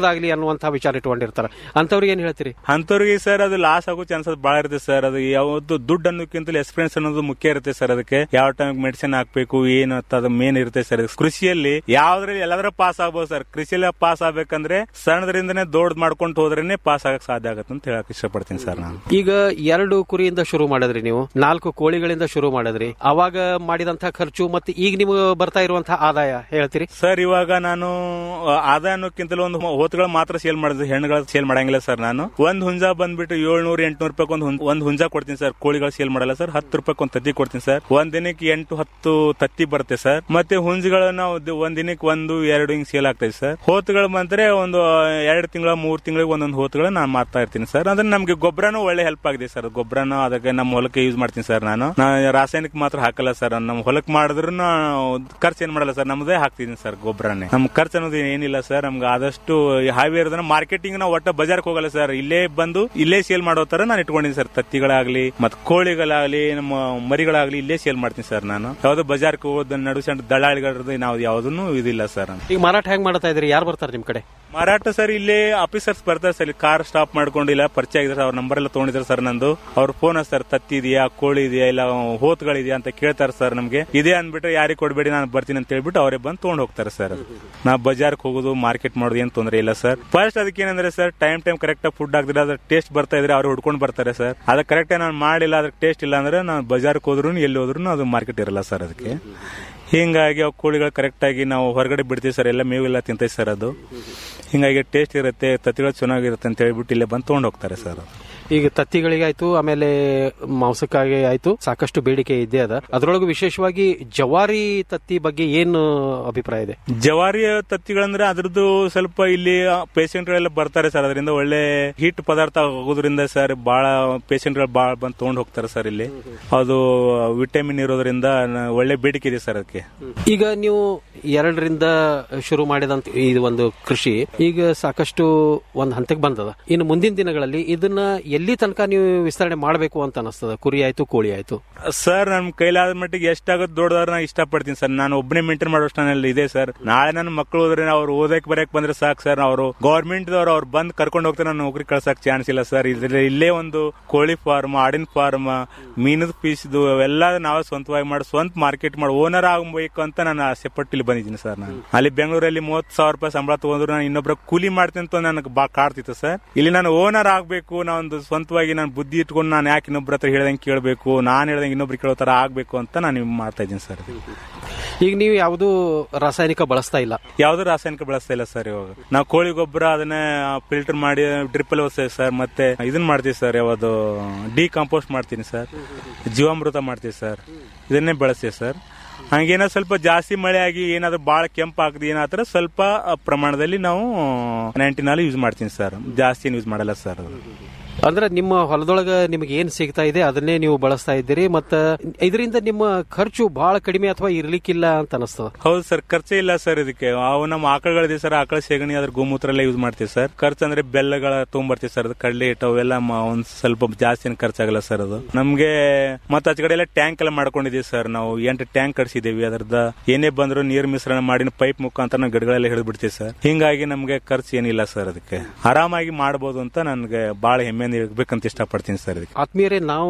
ಚಿಕ್ಕದಾಗ್ಲಿ ಅನ್ನುವಂತ ವಿಚಾರ ಇಟ್ಕೊಂಡಿರ್ತಾರ ಅಂತವ್ರಿಗೆ ಏನ್ ಹೇಳ್ತೀರಿ ಅಂತವ್ರಿಗೆ ಸರ್ ಅದು ಲಾಸ್ ಆಗೋ ಚಾನ್ಸಸ್ ಬಹಳ ಇರುತ್ತೆ ಸರ್ ಅದು ಯಾವತ್ತು ದುಡ್ಡು ಅನ್ನೋಕ್ಕಿಂತ ಎಕ್ಸ್ಪೀರಿಯನ್ಸ್ ಅನ್ನೋದು ಮುಖ್ಯ ಇರುತ್ತೆ ಸರ್ ಅದಕ್ಕೆ ಯಾವ ಟೈಮ್ ಮೆಡಿಸಿನ್ ಹಾಕ್ಬೇಕು ಏನು ಅಂತ ಅದು ಮೇನ್ ಇರುತ್ತೆ ಸರ್ ಕೃಷಿಯಲ್ಲಿ ಯಾವ್ದ್ರಲ್ಲಿ ಎಲ್ಲಾದ್ರೂ ಪಾಸ್ ಆಗ್ಬೋದು ಸರ್ ಕೃಷಿಯಲ್ಲಿ ಪಾಸ್ ಆಗ್ಬೇಕಂದ್ರೆ ಸಣ್ಣದ್ರಿಂದನೇ ದೊಡ್ಡ ಮಾಡ್ಕೊಂಡು ಹೋದ್ರೇನೆ ಪಾಸ್ ಆಗಕ್ ಸಾಧ್ಯ ಆಗತ್ತೆ ಅಂತ ಹೇಳಕ್ ಇಷ್ಟಪಡ್ತೀನಿ ಸರ್ ನಾನು ಈಗ ಎರಡು ಕುರಿಯಿಂದ ಶುರು ಮಾಡಿದ್ರಿ ನೀವು ನಾಲ್ಕು ಕೋಳಿಗಳಿಂದ ಶುರು ಮಾಡಿದ್ರಿ ಅವಾಗ ಮಾಡಿದಂತಹ ಖರ್ಚು ಮತ್ತೆ ಈಗ ನಿಮ್ಗೆ ಬರ್ತಾ ಇರುವಂತಹ ಆದಾಯ ಹೇಳ್ತೀರಿ ಸರ್ ಇವಾಗ ನಾನು ಆ, ಆದಾಯ ಅನ್ನೋಕ್ಕಿಂತಲೂ ಒಂದು ಹೋತುಗಳು ಮಾತ್ರ ಸೇಲ್ ಮಾಡಿದ್ರು ಹೆಣ್ಣುಗಳ ಸೇಲ್ ಮಾಡಂಗಿಲ್ಲ ಸರ್ ನಾನು ಒಂದ್ ಹುಂಜ ಬಂದ್ಬಿಟ್ಟು ಏಳ್ನೂರ ಎಂಟ್ನೂರು ರೂಪಾಯಿ ಒಂದು ಒಂದ್ ಹುಂಜ ಕೊಡ್ತೀನಿ ಸರ್ ಕೋಳಿಗಳು ಸೇಲ್ ಮಾಡಲ್ಲ ಸರ್ ಹತ್ತು ರೂಪಾಯಿ ಒಂದು ತತ್ತಿ ಕೊಡ್ತೀನಿ ಸರ್ ಒಂದ್ ದಿನಕ್ಕೆ ಎಂಟು ಹತ್ತು ತತ್ತಿ ಬರುತ್ತೆ ಸರ್ ಮತ್ತೆ ಹುಂಜಗಳು ನಾವು ದಿ- ಒಂದ್ ದಿನಕ್ಕೆ ಒಂದು ಎರಡು ಹಿಂಗ್ ಸೇಲ್ ಆಗ್ತದೆ ಸರ್ ಹೋತುಗಳು ಬಂದ್ರೆ ಒಂದು ಎರಡು ತಿಂಗಳ ಮೂರ್ ತಿಂಗಳಿಗೆ ಒಂದೊಂದು ಹೋತುಗಳು ನಾನು ಮಾರ್ತಾ ಇರ್ತೀನಿ ಸರ್ ಅಂದ್ರೆ ನಮ್ಗೆ ಗೊಬ್ಬರನೂ ಒಳ್ಳೆ ಹೆಲ್ಪ್ ಆಗಿದೆ ಸರ್ ಗೊಬ್ಬರನೂ ಅದಕ್ಕೆ ನಮ್ಮ ಹೊಲಕ್ಕೆ ಯೂಸ್ ಮಾಡ್ತೀನಿ ಸರ್ ನಾನು ನಾ ರಾಸಾಯನಿಕ ಮಾತ್ರ ಹಾಕಲ್ಲ ಸರ್ ನಮ್ಮ ಹೊಲಕ್ಕೆ ಮಾಡಿದ್ರು ಖರ್ಚು ಏನ್ ಮಾಡಲ್ಲ ಸರ್ ನಮ್ದೇ ಹಾಕ್ತಿದ್ದೀನಿ ಸರ್ ಗೊಬ್ಬರನೇ ನಮ್ ಖರ್ಚು ಅನ್ನೋದು ಏನಿಲ್ಲ ಸರ್ ನಮ್ಗೆ ಆದಷ್ಟು ಹಾವಿ ಇರೋದನ್ನ ಮಾರ್ಕೆಟಿಂಗ್ ನಾವು ಒಟ್ಟ ಬಜಾರ್ಗೆ ಹೋಗಲ್ಲ ಸರ್ ಇಲ್ಲೇ ಬಂದು ಇಲ್ಲೇ ಸೇಲ್ ಮಾಡೋ ತರ ನಾನು ಇಟ್ಕೊಂಡಿದ್ದೀನಿ ಸರ್ ತತ್ತಿಗಳಾಗ್ಲಿ ಮತ್ ಕೋಳಿಗಳಾಗ್ಲಿ ನಮ್ಮ ಮರಿಗಳಾಗ್ಲಿ ಇಲ್ಲೇ ಸೇಲ್ ಮಾಡ್ತೀನಿ ಸರ್ ನಾನು ಯಾವ್ದು ಬಜಾರ್ಗೆ ಹೋದ ನಡು ಸಣ್ಣ ದಳ್ಳಾಳಿಗಳದ್ದು ನಾವು ಯಾವ್ದನ್ನು ಇದಿಲ್ಲ ಸರ್ ಈಗ ಮಾರಾಟ ಹೆಂಗ್ ಮಾಡ್ತಾ ಇದ್ರಿ ಯಾರು ಬರ್ತಾರೆ ನಿಮ್ ಕಡೆ ಮಾರಾಟ ಸರ್ ಇಲ್ಲಿ ಆಫೀಸರ್ಸ್ ಬರ್ತಾರೆ ಸರ್ ಇಲ್ಲಿ ಕಾರ್ ಸ್ಟಾಪ್ ಮಾಡ್ಕೊಂಡು ಇಲ್ಲ ಪರಿಚಯ ಆಗಿದ್ರೆ ಅವ್ರ ನಂಬರ್ ಎಲ್ಲ ತಗೊಂಡಿದ್ದಾರೆ ಸರ್ ನಂದು ಅವ್ರ ಫೋನ್ ಸರ್ ತತ್ತಿ ಇದೆಯಾ ಕೋಳಿ ಇದೆಯಾ ಇಲ್ಲ ಹೋತ್ಗಳಿದೆಯಾ ಅಂತ ಕೇಳ್ತಾರೆ ಸರ್ ನಮ್ಗೆ ಇದೇ ಅಂದ್ಬಿಟ್ರೆ ಯಾರಿಗೆ ಕೊಡ್ಬೇಡಿ ನಾನು ಬರ್ತೀನಿ ಅಂತ ಹೇಳ್ಬಿಟ್ಟು ಅವರೇ ಬಂದು ತಗೊಂಡ್ ಹೋಗ್ತಾರೆ ಸರ್ ನಾ ಬಜಾರ್ಗೆ ಹೋಗೋದು ಮಾರ್ಕೆಟ್ ಮಾಡೋದು ಏನ್ ತೊಂದರೆ ಇಲ್ಲ ಸರ್ ಫಸ್ಟ್ ಅದಕ್ಕೆ ಏನಂದ್ರೆ ಸರ್ ಟೈಮ್ ಟೈಮ್ ಕರೆಕ್ಟ್ ಆಗಿ ಫುಡ್ ಹಾಕಿದ್ರೆ ಅದ್ರ ಟೇಸ್ಟ್ ಬರ್ತಾ ಇದ್ರೆ ಅವ್ರು ಹುಡ್ಕೊಂಡು ಬರ್ತಾರೆ ಸರ್ ಅದಕ್ಕೆ ಕರೆಕ್ಟ್ ನಾನು ಮಾಡಿಲ್ಲ ಅದ್ರ ಟೇಸ್ಟ್ ಇಲ್ಲ ಅಂದ್ರೆ ನಾನು ಬಜಾರ್ಗೆ ಹೋದ್ರು ಎಲ್ಲಿ ಹೋದ್ರು ಅದು ಮಾರ್ಕೆಟ್ ಇರಲ್ಲ ಸರ್ ಅದಕ್ಕೆ ಹಿಂಗಾಗಿ ಅವು ಕೋಳಿಗಳು ಕರೆಕ್ಟ್ ಆಗಿ ನಾವು ಹೊರಗಡೆ ಬಿಡ್ತೀವಿ ಸರ್ ಎಲ್ಲ ಮೇವೆಲ್ಲ ತಿಂತೈತೆ ಸರ್ ಅದು ಹಿಂಗಾಗಿ ಟೇಸ್ಟ್ ಇರುತ್ತೆ ತತ್ತಿಗಳು ಚೆನ್ನಾಗಿರುತ್ತೆ ಅಂತ ಹೇಳ್ಬಿಟ್ಟು ಇಲ್ಲೇ ಬಂದು ತೊಗೊಂಡು ಹೋಗ್ತಾರೆ ಸರ್ ಈಗ ತತ್ತಿಗಳಿಗೆ ಆಯ್ತು ಆಮೇಲೆ ಮಾಂಸಕ್ಕಾಗಿ ಆಯ್ತು ಸಾಕಷ್ಟು ಬೇಡಿಕೆ ಇದ್ದೇ ಅದ ಅದರೊಳಗೆ ವಿಶೇಷವಾಗಿ ಜವಾರಿ ತತ್ತಿ ಬಗ್ಗೆ ಏನು ಅಭಿಪ್ರಾಯ ಇದೆ ಜವಾರಿ ತತ್ತಿಗಳಂದ್ರೆ ಅದ್ರದ್ದು ಸ್ವಲ್ಪ ಇಲ್ಲಿ ಪೇಷಂಟ್ ಗಳೆಲ್ಲ ಬರ್ತಾರೆ ಸರ್ ಅದರಿಂದ ಒಳ್ಳೆ ಹೀಟ್ ಪದಾರ್ಥ ಆಗೋದ್ರಿಂದ ಸರ್ ಬಹಳ ಪೇಷಂಟ್ ಗಳು ಬಹಳ ಬಂದು ತಗೊಂಡು ಹೋಗ್ತಾರೆ ಸರ್ ಇಲ್ಲಿ ಅದು ವಿಟಮಿನ್ ಇರೋದ್ರಿಂದ ನ- ಒಳ್ಳೆ ಬೇಡಿಕೆ ಇದೆ ಸರ್ ಅದಕ್ಕೆ ಈಗ ನೀವು ಎರಡರಿಂದ ಶುರು ಮಾಡಿದಂತ ಇದು ಒಂದು ಕೃಷಿ ಈಗ ಸಾಕಷ್ಟು ಒಂದು ಹಂತಕ್ಕೆ ಬಂದದ ಇನ್ನು ಮುಂದಿನ ದಿನಗಳಲ್ಲಿ ಇದನ್ನ ಎಲ್ಲಿ ತನಕ ನೀವು ವಿಸ್ತರಣೆ ಮಾಡಬೇಕು ಅಂತ ಅನಿಸ್ತದ ಕುರಿ ಆಯ್ತು ಕೋಳಿ ಆಯ್ತು ಸರ್ ನಮ್ ಕೈಲಾದ ಮಟ್ಟಿಗೆ ಎಷ್ಟಾಗುತ್ತೆ ದೊಡ್ಡದಾರ ನಾ ಇಷ್ಟಪಡ್ತೀನಿ ಸರ್ ನಾನು ಒಬ್ಬನೇ ಮೇಂಟೈನ್ ಮಾಡೋಷ್ಟು ನನ್ನಲ್ಲಿ ಇದೆ ಸರ್ ನಾಳೆ ನನ್ನ ಮಕ್ಕಳು ಹೋದ್ರೆ ಅವ್ರು ಓದಕ್ ಬರಕ್ ಬಂದ್ರೆ ಸಾಕು ಸರ್ ಅವರು ಗೌರ್ಮೆಂಟ್ ದವ್ರು ಅವ್ರು ಬಂದ್ ಕರ್ಕೊಂಡು ಹೋಗ್ತಾರೆ ನಾನು ನೌಕರಿ ಕಳ್ಸಕ್ ಚಾನ್ಸ್ ಇಲ್ಲ ಸರ್ ಇದ್ರೆ ಇಲ್ಲೇ ಒಂದು ಕೋಳಿ ಫಾರ್ಮ್ ಆಡಿನ ಫಾರ್ಮ್ ಮೀನದ ಪೀಸ್ದು ಅವೆಲ್ಲ ನಾವೇ ಸ್ವಂತವಾಗಿ ಮಾಡಿ ಸ್ವಂತ ಮಾರ್ಕೆಟ್ ಮಾಡಿ ಓನರ್ ಆಗಬೇಕು ಅಂತ ನಾನು ಆಸೆ ಪಟ್ಟು ಇಲ್ಲಿ ಬಂದಿದ್ದೀನಿ ಸರ್ ನಾನು ಅಲ್ಲಿ ಬೆಂಗಳೂರಲ್ಲಿ ಮೂವತ್ತು ಸಾವಿರ ರೂಪಾಯಿ ಸಂಬಳ ತಗೊಂಡ್ರು ನಾನು ಇನ್ನೊಬ್ಬರ ಕೂಲಿ ಮಾಡ್ತೀನಿ ಅಂತ ನನಗೆ ಬಾ ಕಾಡ್ತಿತ್ತು ಸರ್ ಇಲ್ಲಿ ನಾನು ಓನರ್ ಆಗಬೇಕು ನಾನೊಂದು ಸ್ವಂತವಾಗಿ ನಾನು ಬುದ್ಧಿ ಇಟ್ಕೊಂಡು ನಾನು ಯಾಕೆ ಇನ್ನೊಬ್ರ ಹತ್ರ ಹೇಳ್ದಂಗೆ ಕೇಳಬೇಕು ನಾನು ಹೇಳ್ದಂಗೆ ಇನ್ನೊಬ್ರು ಕೇಳೋ ತರ ಆಗ್ಬೇಕು ಅಂತ ನಾನು ಇವ್ ಮಾಡ್ತಾ ಇದ್ದೀನಿ ಸರ್ ಈಗ ನೀವು ಯಾವುದು ರಾಸಾಯನಿಕ ಬಳಸ್ತಾ ಇಲ್ಲ ಯಾವ್ದು ರಾಸಾಯನಿಕ ಬಳಸ್ತಾ ಇಲ್ಲ ಸರ್ ಇವಾಗ ನಾವು ಕೋಳಿ ಗೊಬ್ಬರ ಅದನ್ನ ಫಿಲ್ಟರ್ ಮಾಡಿ ಡ್ರಿಪ್ ಅಲ್ಲಿ ಓದ್ತೇವೆ ಸರ್ ಮತ್ತೆ ಇದನ್ನ ಮಾಡ್ತೀವಿ ಸರ್ ಯಾವುದು ಡಿ ಕಾಂಪೋಸ್ಟ್ ಮಾಡ್ತೀನಿ ಸರ್ ಜೀವಾಮೃತ ಮಾಡ್ತೀವಿ ಸರ್ ಇದನ್ನೇ ಬಳಸ್ತೀವಿ ಸರ್ ಹಂಗೇನೋ ಸ್ವಲ್ಪ ಜಾಸ್ತಿ ಮಳೆ ಆಗಿ ಏನಾದ್ರು ಬಾಳ ಕೆಂಪು ಆಗದೆ ಏನಾದ್ರೆ ಸ್ವಲ್ಪ ಪ್ರಮಾಣದಲ್ಲಿ ನಾವು ನೈಂಟಿನಾಲ್ ಯೂಸ್ ಮಾಡ್ತೀನಿ ಸರ್ ಜಾಸ್ತಿ ಏನು ಯೂಸ್ ಮಾಡಲ್ಲ ಸರ್ ಅದು ಅಂದ್ರೆ ನಿಮ್ಮ ಹೊಲದೊಳಗ ನಿಮಗೆ ಏನ್ ಸಿಗ್ತಾ ಇದೆ ಅದನ್ನೇ ನೀವು ಬಳಸ್ತಾ ಇದ್ದೀರಿ ಮತ್ತ ಇದರಿಂದ ನಿಮ್ಮ ಖರ್ಚು ಬಹಳ ಕಡಿಮೆ ಅಥವಾ ಇರ್ಲಿಕ್ಕಿಲ್ಲ ಅಂತ ಅನಿಸ್ತದ ಹೌದು ಸರ್ ಖರ್ಚೇ ಇಲ್ಲ ಸರ್ ಇದಕ್ಕೆ ಅವು ನಮ್ಮ ಆಕಳುಗಳಿದೆ ಸರ್ ಆಕಳ ಸೆಗಣಿ ಅದ್ರ ಗೋಮೂತ್ರ ಎಲ್ಲ ಯೂಸ್ ಮಾಡ್ತೀವಿ ಸರ್ ಖರ್ಚು ಅಂದ್ರೆ ಬೆಲ್ಲಗಳ ತೊಗೊಂಬರ್ತೀವಿ ಸರ್ ಅದು ಕಡಲೆ ಹಿಟ್ಟು ಅವೆಲ್ಲ ಮ- ಒಂದ್ ಸ್ವಲ್ಪ ಜಾಸ್ತಿ ಏನ್ ಖರ್ಚಾಗಲ್ಲ ಸರ್ ಅದು ನಮ್ಗೆ ಮತ್ತೆ ಆಚೆ ಕಡೆ ಎಲ್ಲ ಟ್ಯಾಂಕ್ ಎಲ್ಲ ಮಾಡ್ಕೊಂಡಿದೀವಿ ಸರ್ ನಾವು ಎಂಟು ಟ್ಯಾಂಕ್ ಕಟ್ಸಿದೀವಿ ಅದ್ರದ ಏನೇ ಬಂದ್ರು ನೀರ್ ಮಿಶ್ರಣ ಮಾಡಿ ಪೈಪ್ ಮುಖಾಂತರ ನಾವು ಗಿಡಗಳೆಲ್ಲ ಹಿಡಿದು ಬಿಡ್ತೀವಿ ಸರ್ ಹಿಂಗಾಗಿ ನಮ್ಗೆ ಖರ್ಚು ಏನಿಲ್ಲ ಸರ್ ಅದಕ್ಕೆ ಆರಾಮಾಗಿ ಮಾಡಬಹುದು ಅಂತ ನನ್ಗೆ ಬಹಳ ಹೆಮ್ಮೆಯಿಂದ ಇರ್ಬೇಕಂತ ಇಷ್ಟಪಡ್ತೀನಿ ಸರ್ ಇದಕ್ಕೆ ಆತ್ಮೀಯರೇ ನಾವು